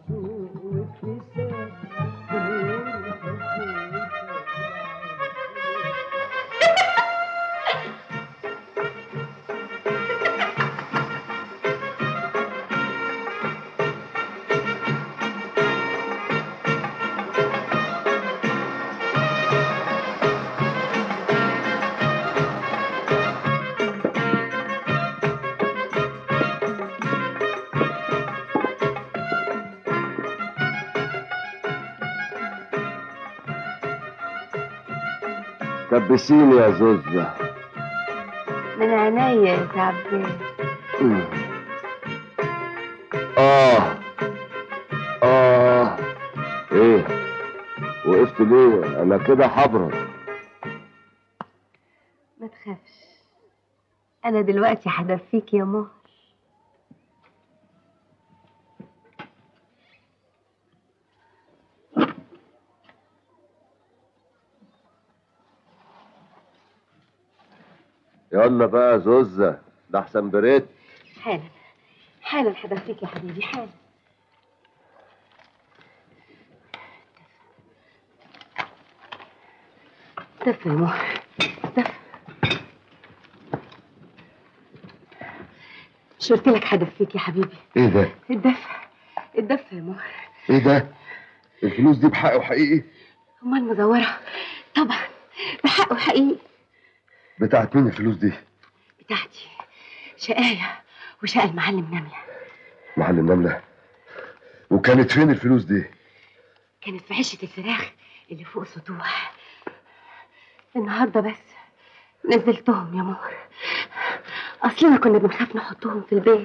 كبسيني يا زوزة من عينيا يا تعبان آه آه إيه وقفت ليه؟ أنا كده حبرك ما تخافش انا دلوقتي هدفيك يا مهر يلا بقى يا زوزة ده أحسن بريت حالا حالا هدفيك يا حبيبي حالا دفى يا مهر دفى مش قلت لك هدفيك يا حبيبي إيه ده؟ الدفى الدفى يا مهر إيه ده؟ الفلوس دي بحق وحقيقي؟ امال مزوره طبعا بحقه حقيقي بتاعت مين الفلوس دي؟ بتاعتي شقايه وشقى المعلم نمله معلم نملة وكانت فين الفلوس دي؟ كانت في عشه الفراخ اللي فوق سطوح النهارده بس نزلتهم يا مهر اصلنا كنا بنخاف نحطهم في البيت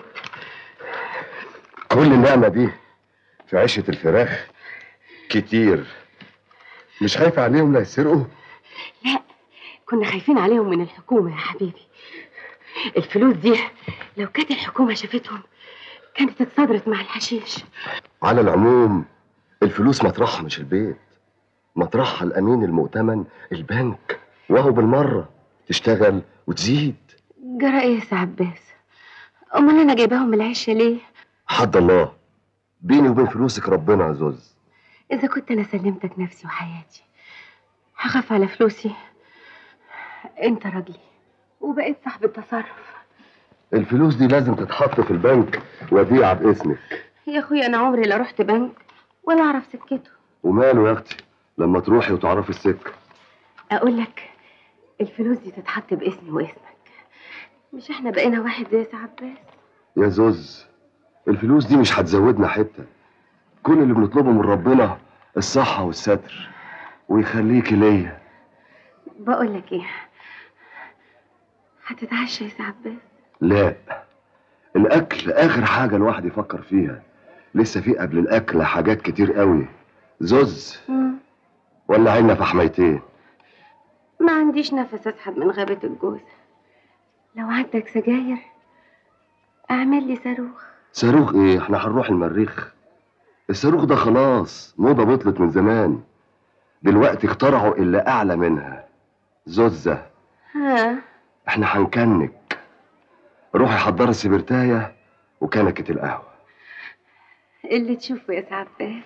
كل النعمة دي في عشة الفراخ كتير مش خايفة عليهم لا يسرقوا لا كنا خايفين عليهم من الحكومه يا حبيبي الفلوس دي لو كانت الحكومه شافتهم كانت اتصدرت مع الحشيش على العموم الفلوس مطرحها مش البيت مطرحها الأمين المؤتمن البنك وهو بالمرة تشتغل وتزيد جرى ايه يا سي عباس امال انا جايباهم من العشه ليه حد الله بيني وبين فلوسك ربنا يا زوز اذا كنت انا سلمتك نفسي وحياتي هخاف على فلوسي انت راجلي وبقيت صاحب التصرف الفلوس دي لازم تتحط في البنك وديعة باسمك يا اخويا انا عمري لا رحت بنك ولا اعرف سكته وماله يا اختي لما تروحي وتعرفي السكة اقول لك الفلوس دي تتحط باسمي واسمك مش احنا بقينا واحد زي سي عباس يا زوز الفلوس دي مش هتزودنا حتة كل اللي بنطلبه من ربنا الصحة والستر ويخليكي ليا بقول لك ايه هتتعشى يا سي عباس لا الأكل آخر حاجة الواحد يفكر فيها لسه في قبل الأكل حاجات كتير قوي زوز مم. ولا عيننا في حمايتين ما عنديش نفس اسحب من غابة الجوز لو عندك سجاير اعمل لي صاروخ صاروخ ايه احنا هنروح المريخ الصاروخ ده خلاص موضة بطلت من زمان دلوقتي اخترعوا اللي اعلى منها زوزة ها احنا هنكنك روحي حضري السبرتاية وكنكة القهوة اللي تشوفه يا سي عباس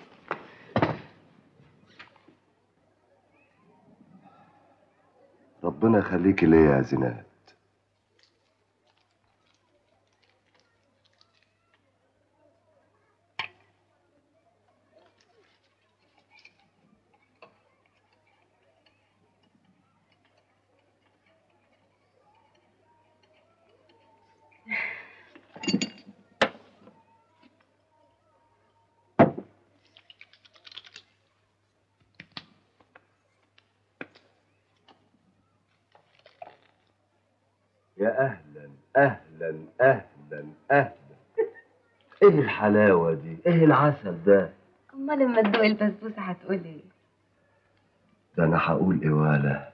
ربنا يخليكي ليا يا زينات يا اهلا اهلا اهلا اهلا ايه الحلاوه دي ايه العسل ده امال لما تدوق البسبوسه هتقول ايه ده انا هقول ايه ولا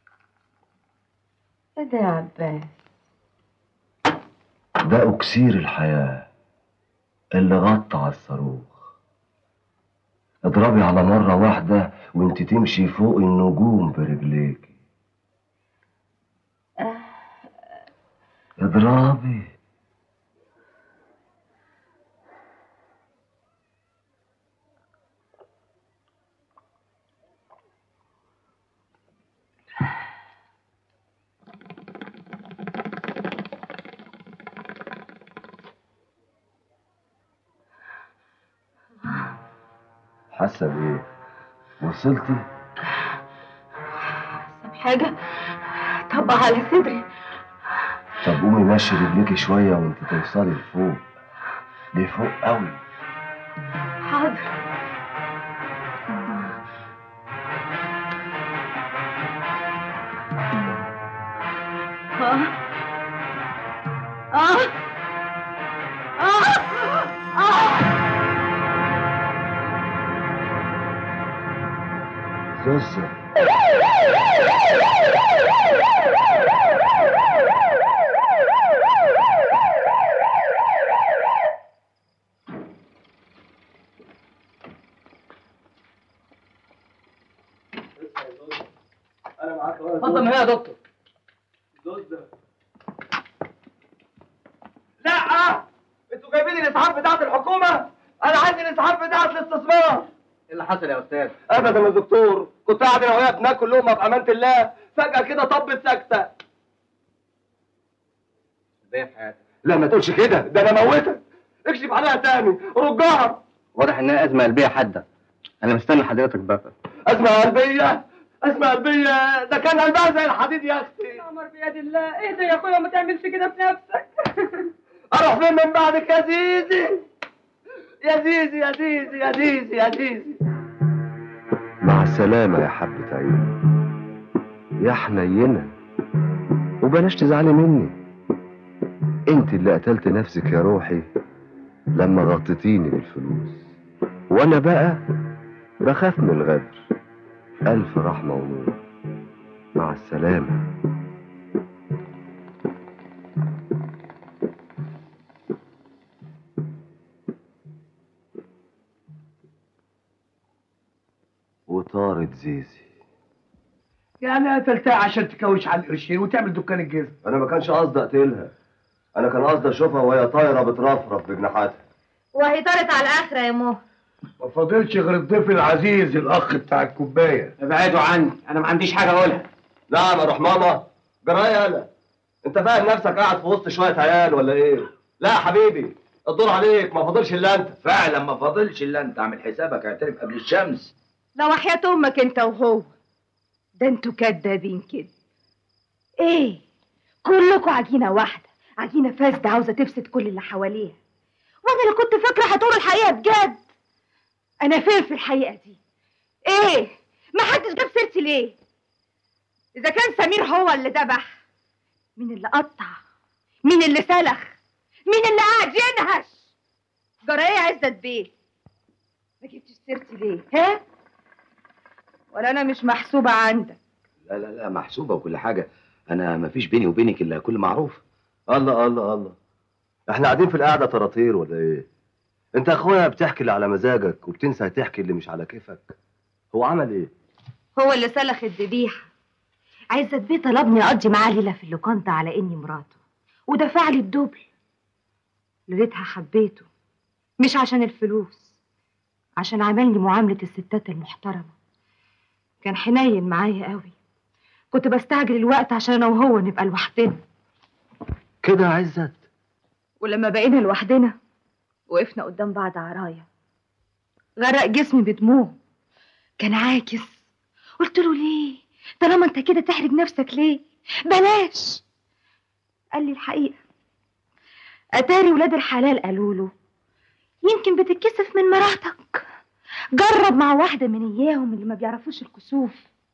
ايه ده يا عباس ده اكسير الحياه اللي غطى على الصاروخ اضربي على مره واحده وانت تمشي فوق النجوم برجليكي اضربي حاسه بايه وصلتي حاجه طبق على صدري طب قومي مشي رجليكي شويه وانت توصلي لفوق لفوق قوي حاضر اه اه اه اه زوزة انا معاك اتفضل من هنا يا دكتور لا انتوا جايبين الاسعاف بتاعت الحكومه انا عايز الاسعاف بتاعت الاستثمار ايه اللي حصل يا استاذ ابدا يا دكتور كنت قاعد انا وهي بناكل لقمه بامانه الله فجاه كده طبت سكته ازاي في حياتك لا ما تقولش كده ده انا موتك اكشف عليها تاني رجعها واضح انها ازمه قلبيه حاده انا مستني حضرتك بقى ازمه قلبيه ازمه قلبيه ده كان قلبها زي الحديد يا اختي امر بيد الله اهدى يا اخويا ما تعملش كده في نفسك اروح فين من بعدك يا زيزي يا زيزي يا زيزي يا زيزي يا زيزي مع السلامة يا حبة عيني يا حنينة وبلاش تزعلي مني انت اللي قتلت نفسك يا روحي لما غطيتيني بالفلوس وانا بقى بخاف من الغدر الف رحمة ونور مع السلامة وطارت زيزي يعني قتلتها عشان تكوش على القرشين وتعمل دكان الجزم انا ما كانش قصدي اقتلها انا كان قصدي اشوفها وهي طايره بترفرف بجناحاتها وهي طارت على الاخره يا مو ما فاضلش غير الضيف العزيز الاخ بتاع الكوبايه ابعدوا عني انا ما عنديش حاجه اقولها نعم يا روح ماما جرايه انا انت فاهم نفسك قاعد في وسط شويه عيال ولا ايه لا يا حبيبي الدور عليك ما فاضلش الا انت فعلا ما فاضلش الا انت عامل حسابك اعترف قبل الشمس لو وحياة امك انت وهو ده انتوا كدابين كده ايه كلكوا عجينه واحده عجينه فاسده عاوزه تفسد كل اللي حواليها وانا اللي كنت فاكره هتقول الحقيقه بجد انا فين في الحقيقه دي ايه ما حدش جاب سيرتي ليه اذا كان سمير هو اللي ذبح مين اللي قطع مين اللي سلخ مين اللي قاعد ينهش جرايه عزت بيه ما جبتش سيرتي ليه ها ولا انا مش محسوبه عندك لا لا لا محسوبه وكل حاجه انا ما فيش بيني وبينك الا كل معروف الله الله الله احنا قاعدين في القعده طراطير ولا ايه انت يا اخويا بتحكي اللي على مزاجك وبتنسى تحكي اللي مش على كيفك هو عمل ايه هو اللي سلخ الذبيحه عزت بيه طلبني اقضي معاه ليله في اللوكاندا على اني مراته ودفع لي الدبل لقيتها حبيته مش عشان الفلوس عشان عملني معامله الستات المحترمه كان حنين معايا قوي كنت بستعجل الوقت عشان انا وهو نبقى لوحدنا كده يا عزت ولما بقينا لوحدنا وقفنا قدام بعض عرايا غرق جسمي بدموع كان عاكس قلت له ليه طالما انت كده تحرج نفسك ليه بلاش قال لي الحقيقه اتاري ولاد الحلال قالوا له يمكن بتتكسف من مراتك جرب مع واحده من اياهم اللي ما بيعرفوش الكسوف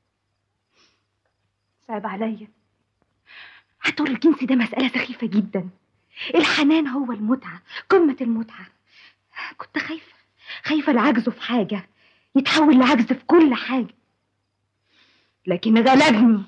صعب عليا هتقول الجنس ده مسألة سخيفة جدا الحنان هو المتعة قمة المتعة كنت خايفة خايفة لعجزه في حاجة يتحول لعجز في كل حاجة لكن غلبني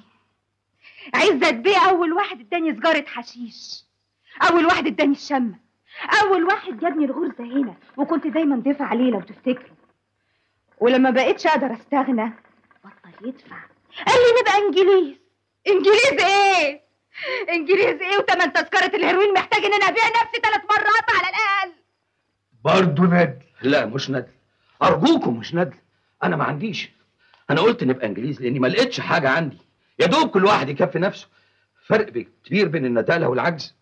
عزت بيه أول واحد اداني سجارة حشيش أول واحد اداني الشمة أول واحد جابني الغرزة هنا وكنت دايما ضيفة عليه لو تفتكروا ولما بقيتش أقدر أستغنى بطل يدفع قال لي نبقى إنجليز إنجليز إيه؟ إنجليز إيه وتمن تذكرة الهيروين محتاج إن أنا أبيع نفسي ثلاث مرات على الأقل برضه ندل لا مش ندل ارجوكم مش ندل انا ما عنديش انا قلت نبقى انجليز لاني ما لقيتش حاجه عندي يا دوب كل واحد يكفي نفسه فرق كبير بين الندالة والعجز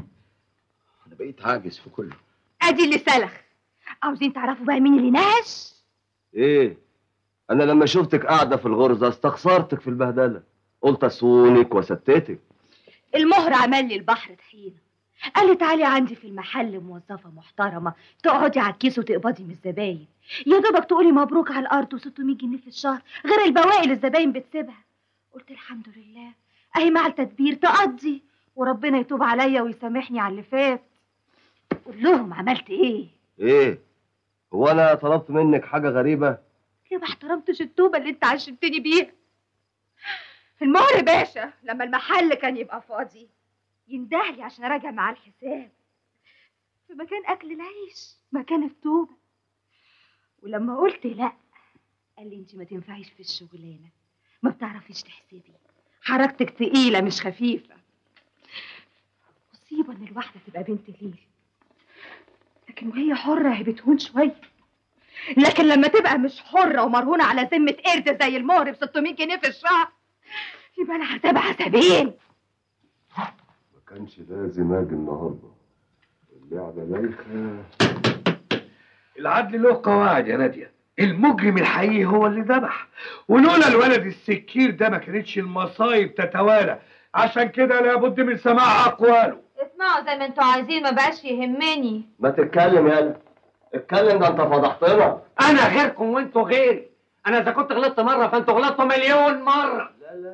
انا بقيت عاجز في كله أدي اللي سلخ عاوزين تعرفوا بقى مين اللي نهش؟ ايه انا لما شفتك قاعده في الغرزه استخسرتك في البهدله قلت اصونك وستتك المهر عمل لي البحر طحينة قال لي تعالي عندي في المحل موظفة محترمة تقعدي على الكيس وتقبضي من الزباين يا دوبك تقولي مبروك على الأرض و600 جنيه في الشهر غير البواقي اللي الزباين بتسيبها قلت الحمد لله أهي مع التدبير تقضي وربنا يتوب عليا ويسامحني على اللي فات قول لهم عملت ايه ايه هو انا طلبت منك حاجه غريبه ليه ما احترمتش التوبة اللي انت عشمتني بيها المهر باشا لما المحل كان يبقى فاضي يندهلي عشان اراجع معاه الحساب في مكان اكل العيش مكان التوبة ولما قلت لا قال لي انت ما تنفعيش في الشغلانة ما بتعرفيش تحسبي حركتك تقيلة مش خفيفة مصيبة ان الواحدة تبقى بنت ليل لكن وهي حرة هي بتهون شوية لكن لما تبقى مش حرة ومرهونة على ذمة قرد زي المهر ب 600 جنيه في الشهر يبقى انا عذاب عذابين ما كانش لازم اجي النهارده اللعبه بايخه العدل له قواعد يا ناديه المجرم الحقيقي هو اللي ذبح ولولا الولد السكير ده ما كانتش المصايب تتوالى عشان كده لابد من سماع اقواله اسمعوا زي ما انتوا عايزين ما بقاش يهمني ما تتكلم يالا اتكلم ده انت فضحتنا انا غيركم وانتوا غيري انا اذا كنت غلطت مره فانتوا غلطتوا مليون مره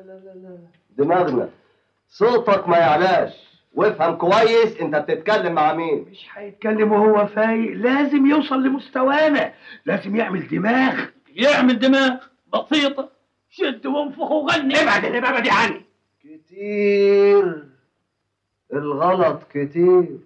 دماغنا صوتك ما يعلاش وافهم كويس انت بتتكلم مع مين مش هيتكلم وهو فايق لازم يوصل لمستوانا لازم يعمل دماغ يعمل دماغ بسيطة شد وانفخ وغني ابعد الهبابة دي عني كتير الغلط كتير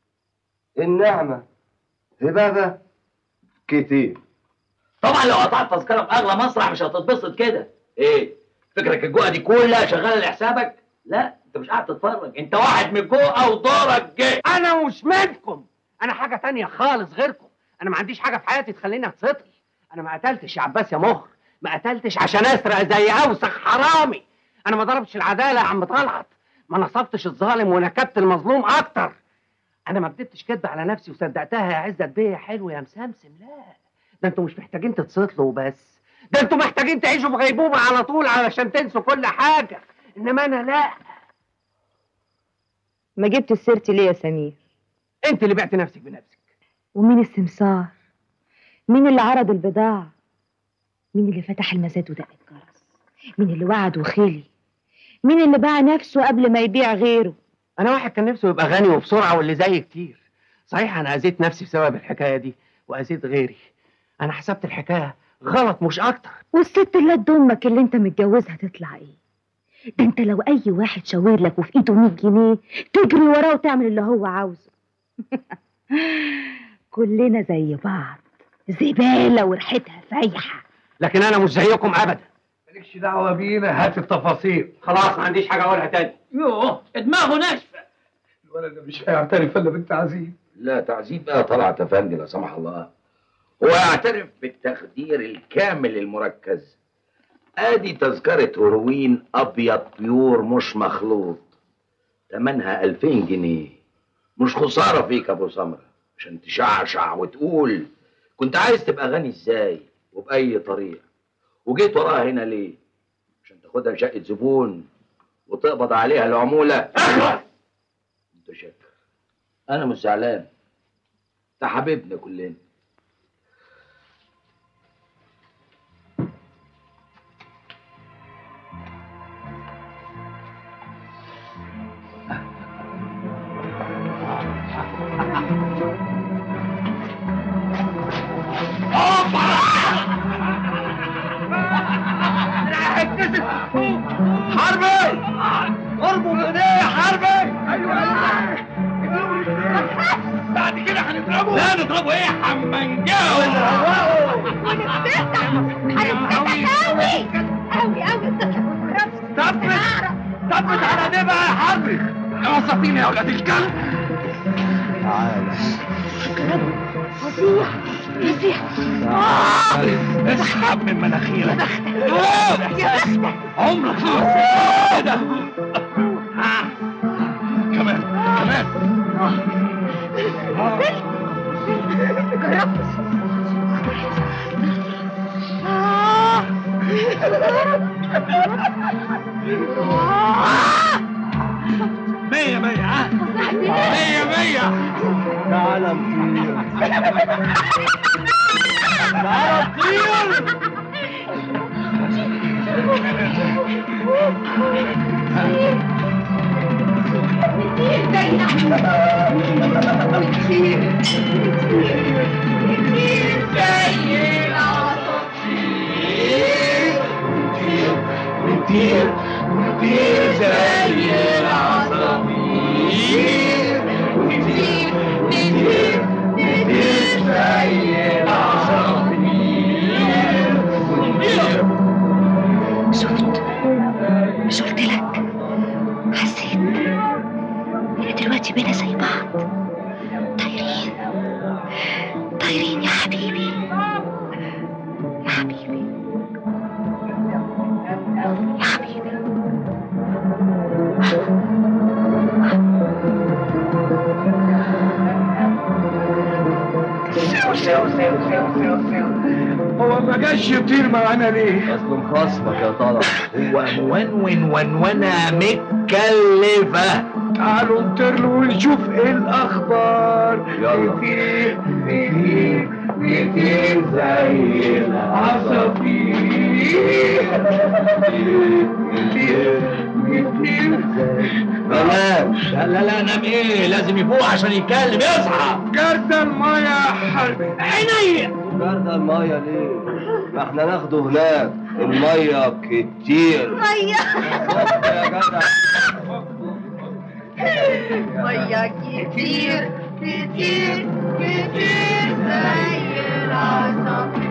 النعمة هبابة كتير طبعا لو قطعت تذكره في اغلى مسرح مش هتتبسط كده ايه فكرك الجوعه دي كلها شغاله لحسابك لا انت مش قاعد تتفرج انت واحد من الجوعه ودورك جه انا مش منكم انا حاجه تانية خالص غيركم انا ما عنديش حاجه في حياتي تخليني اتسطل انا ما قتلتش يا عباس يا مخر ما قتلتش عشان اسرق زي اوسخ حرامي انا ما ضربتش العداله يا عم طلعت ما نصبتش الظالم ونكبت المظلوم اكتر انا ما كدبتش كدب على نفسي وصدقتها يا عزت بيه يا حلو يا مسمسم لا ده انتوا مش محتاجين تتسطلوا وبس ده انتوا محتاجين تعيشوا في غيبوبه على طول علشان تنسوا كل حاجه انما انا لا ما جبت سيرتي ليه يا سمير انت اللي بعت نفسك بنفسك ومين السمسار مين اللي عرض البضاعة مين اللي فتح المزاد ودق الجرس مين اللي وعد وخلي مين اللي باع نفسه قبل ما يبيع غيره انا واحد كان نفسه يبقى غني وبسرعه واللي زي كتير صحيح انا اذيت نفسي بسبب الحكايه دي واذيت غيري انا حسبت الحكايه غلط مش اكتر والست اللي قد امك اللي انت متجوزها تطلع ايه ده انت لو اي واحد شاور لك وفي ايده 100 جنيه تجري وراه وتعمل اللي هو عاوزه كلنا زي بعض زباله وريحتها فايحه لكن انا مش زيكم ابدا مالكش دعوه بينا هات التفاصيل خلاص ما عنديش حاجه اقولها تاني يوه دماغه ناشفة الولد ده مش هيعترف الا بالتعذيب لا تعذيب بقى طلعت افندي لا سمح الله هو يعترف بالتخدير الكامل المركز ادي تذكرة هيروين ابيض بيور مش مخلوط تمنها 2000 جنيه مش خسارة فيك يا ابو سمرة عشان تشعشع وتقول كنت عايز تبقى غني ازاي وبأي طريقة وجيت وراها هنا ليه عشان تاخدها شقة زبون وتقبض عليها العمولة انت شاكر انا مش زعلان ده حبيبنا كلنا تضربوا ايه يا حمنجاوي ونفتح هنفتح قوي قوي قوي ثبت ثبت على ده بقى يا حضري يا وسطين يا ولاد الكلب تعالى فظيع فظيع اسحب من مناخيرك عمرك ما كده آه. كمان كمان جربت آه. مية مية ها مية مية تعالى نطير تعالى نطير نطير نطير زي العصافير نطير نطير نطير زي العصافير نطير شفت مش قلت لك حسيت ان دلوقتي بينا زي بعض طايرين طايرين يا حبيبي يا حبيبي يا حبيبي سيو سيو سيو سيو سيو سيو هو ما جاش يطير معانا ليه؟ اصله مخصمك يا طلع هو منون ونونة متكلفة تعالوا نطير له ونشوف ايه الاخبار يلا. نطير نطير نطير زي العصافير نطير نطير نطير بلاش لا لا لا نام ايه لازم يفوق عشان يتكلم يصحى جرد المية يا حبيبي عينيا جرد المية ليه؟ ما احنا ناخده هناك المية كتير مية يا جدع مية كتير كتير كتير زي العصافير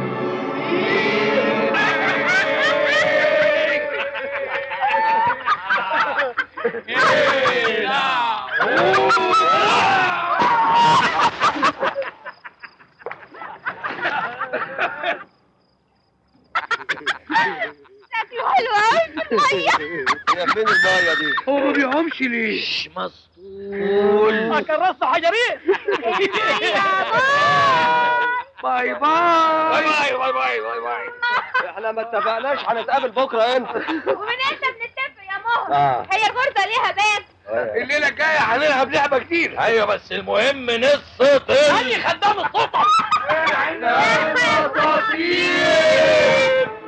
شكله حلو قوي في المية هي فين المية دي؟ هو ما بيعومش ليه؟ مش مسطول كرسه حجرين باي باي باي باي باي باي باي احنا ما اتفقناش هنتقابل بكرة امتى؟ ومن امتى بنتفق يا ماما آه. هي الغرزه ليها باب الليله الجايه هنلعب لعبه كتير ايوه بس المهم نص خلي خدام السلطه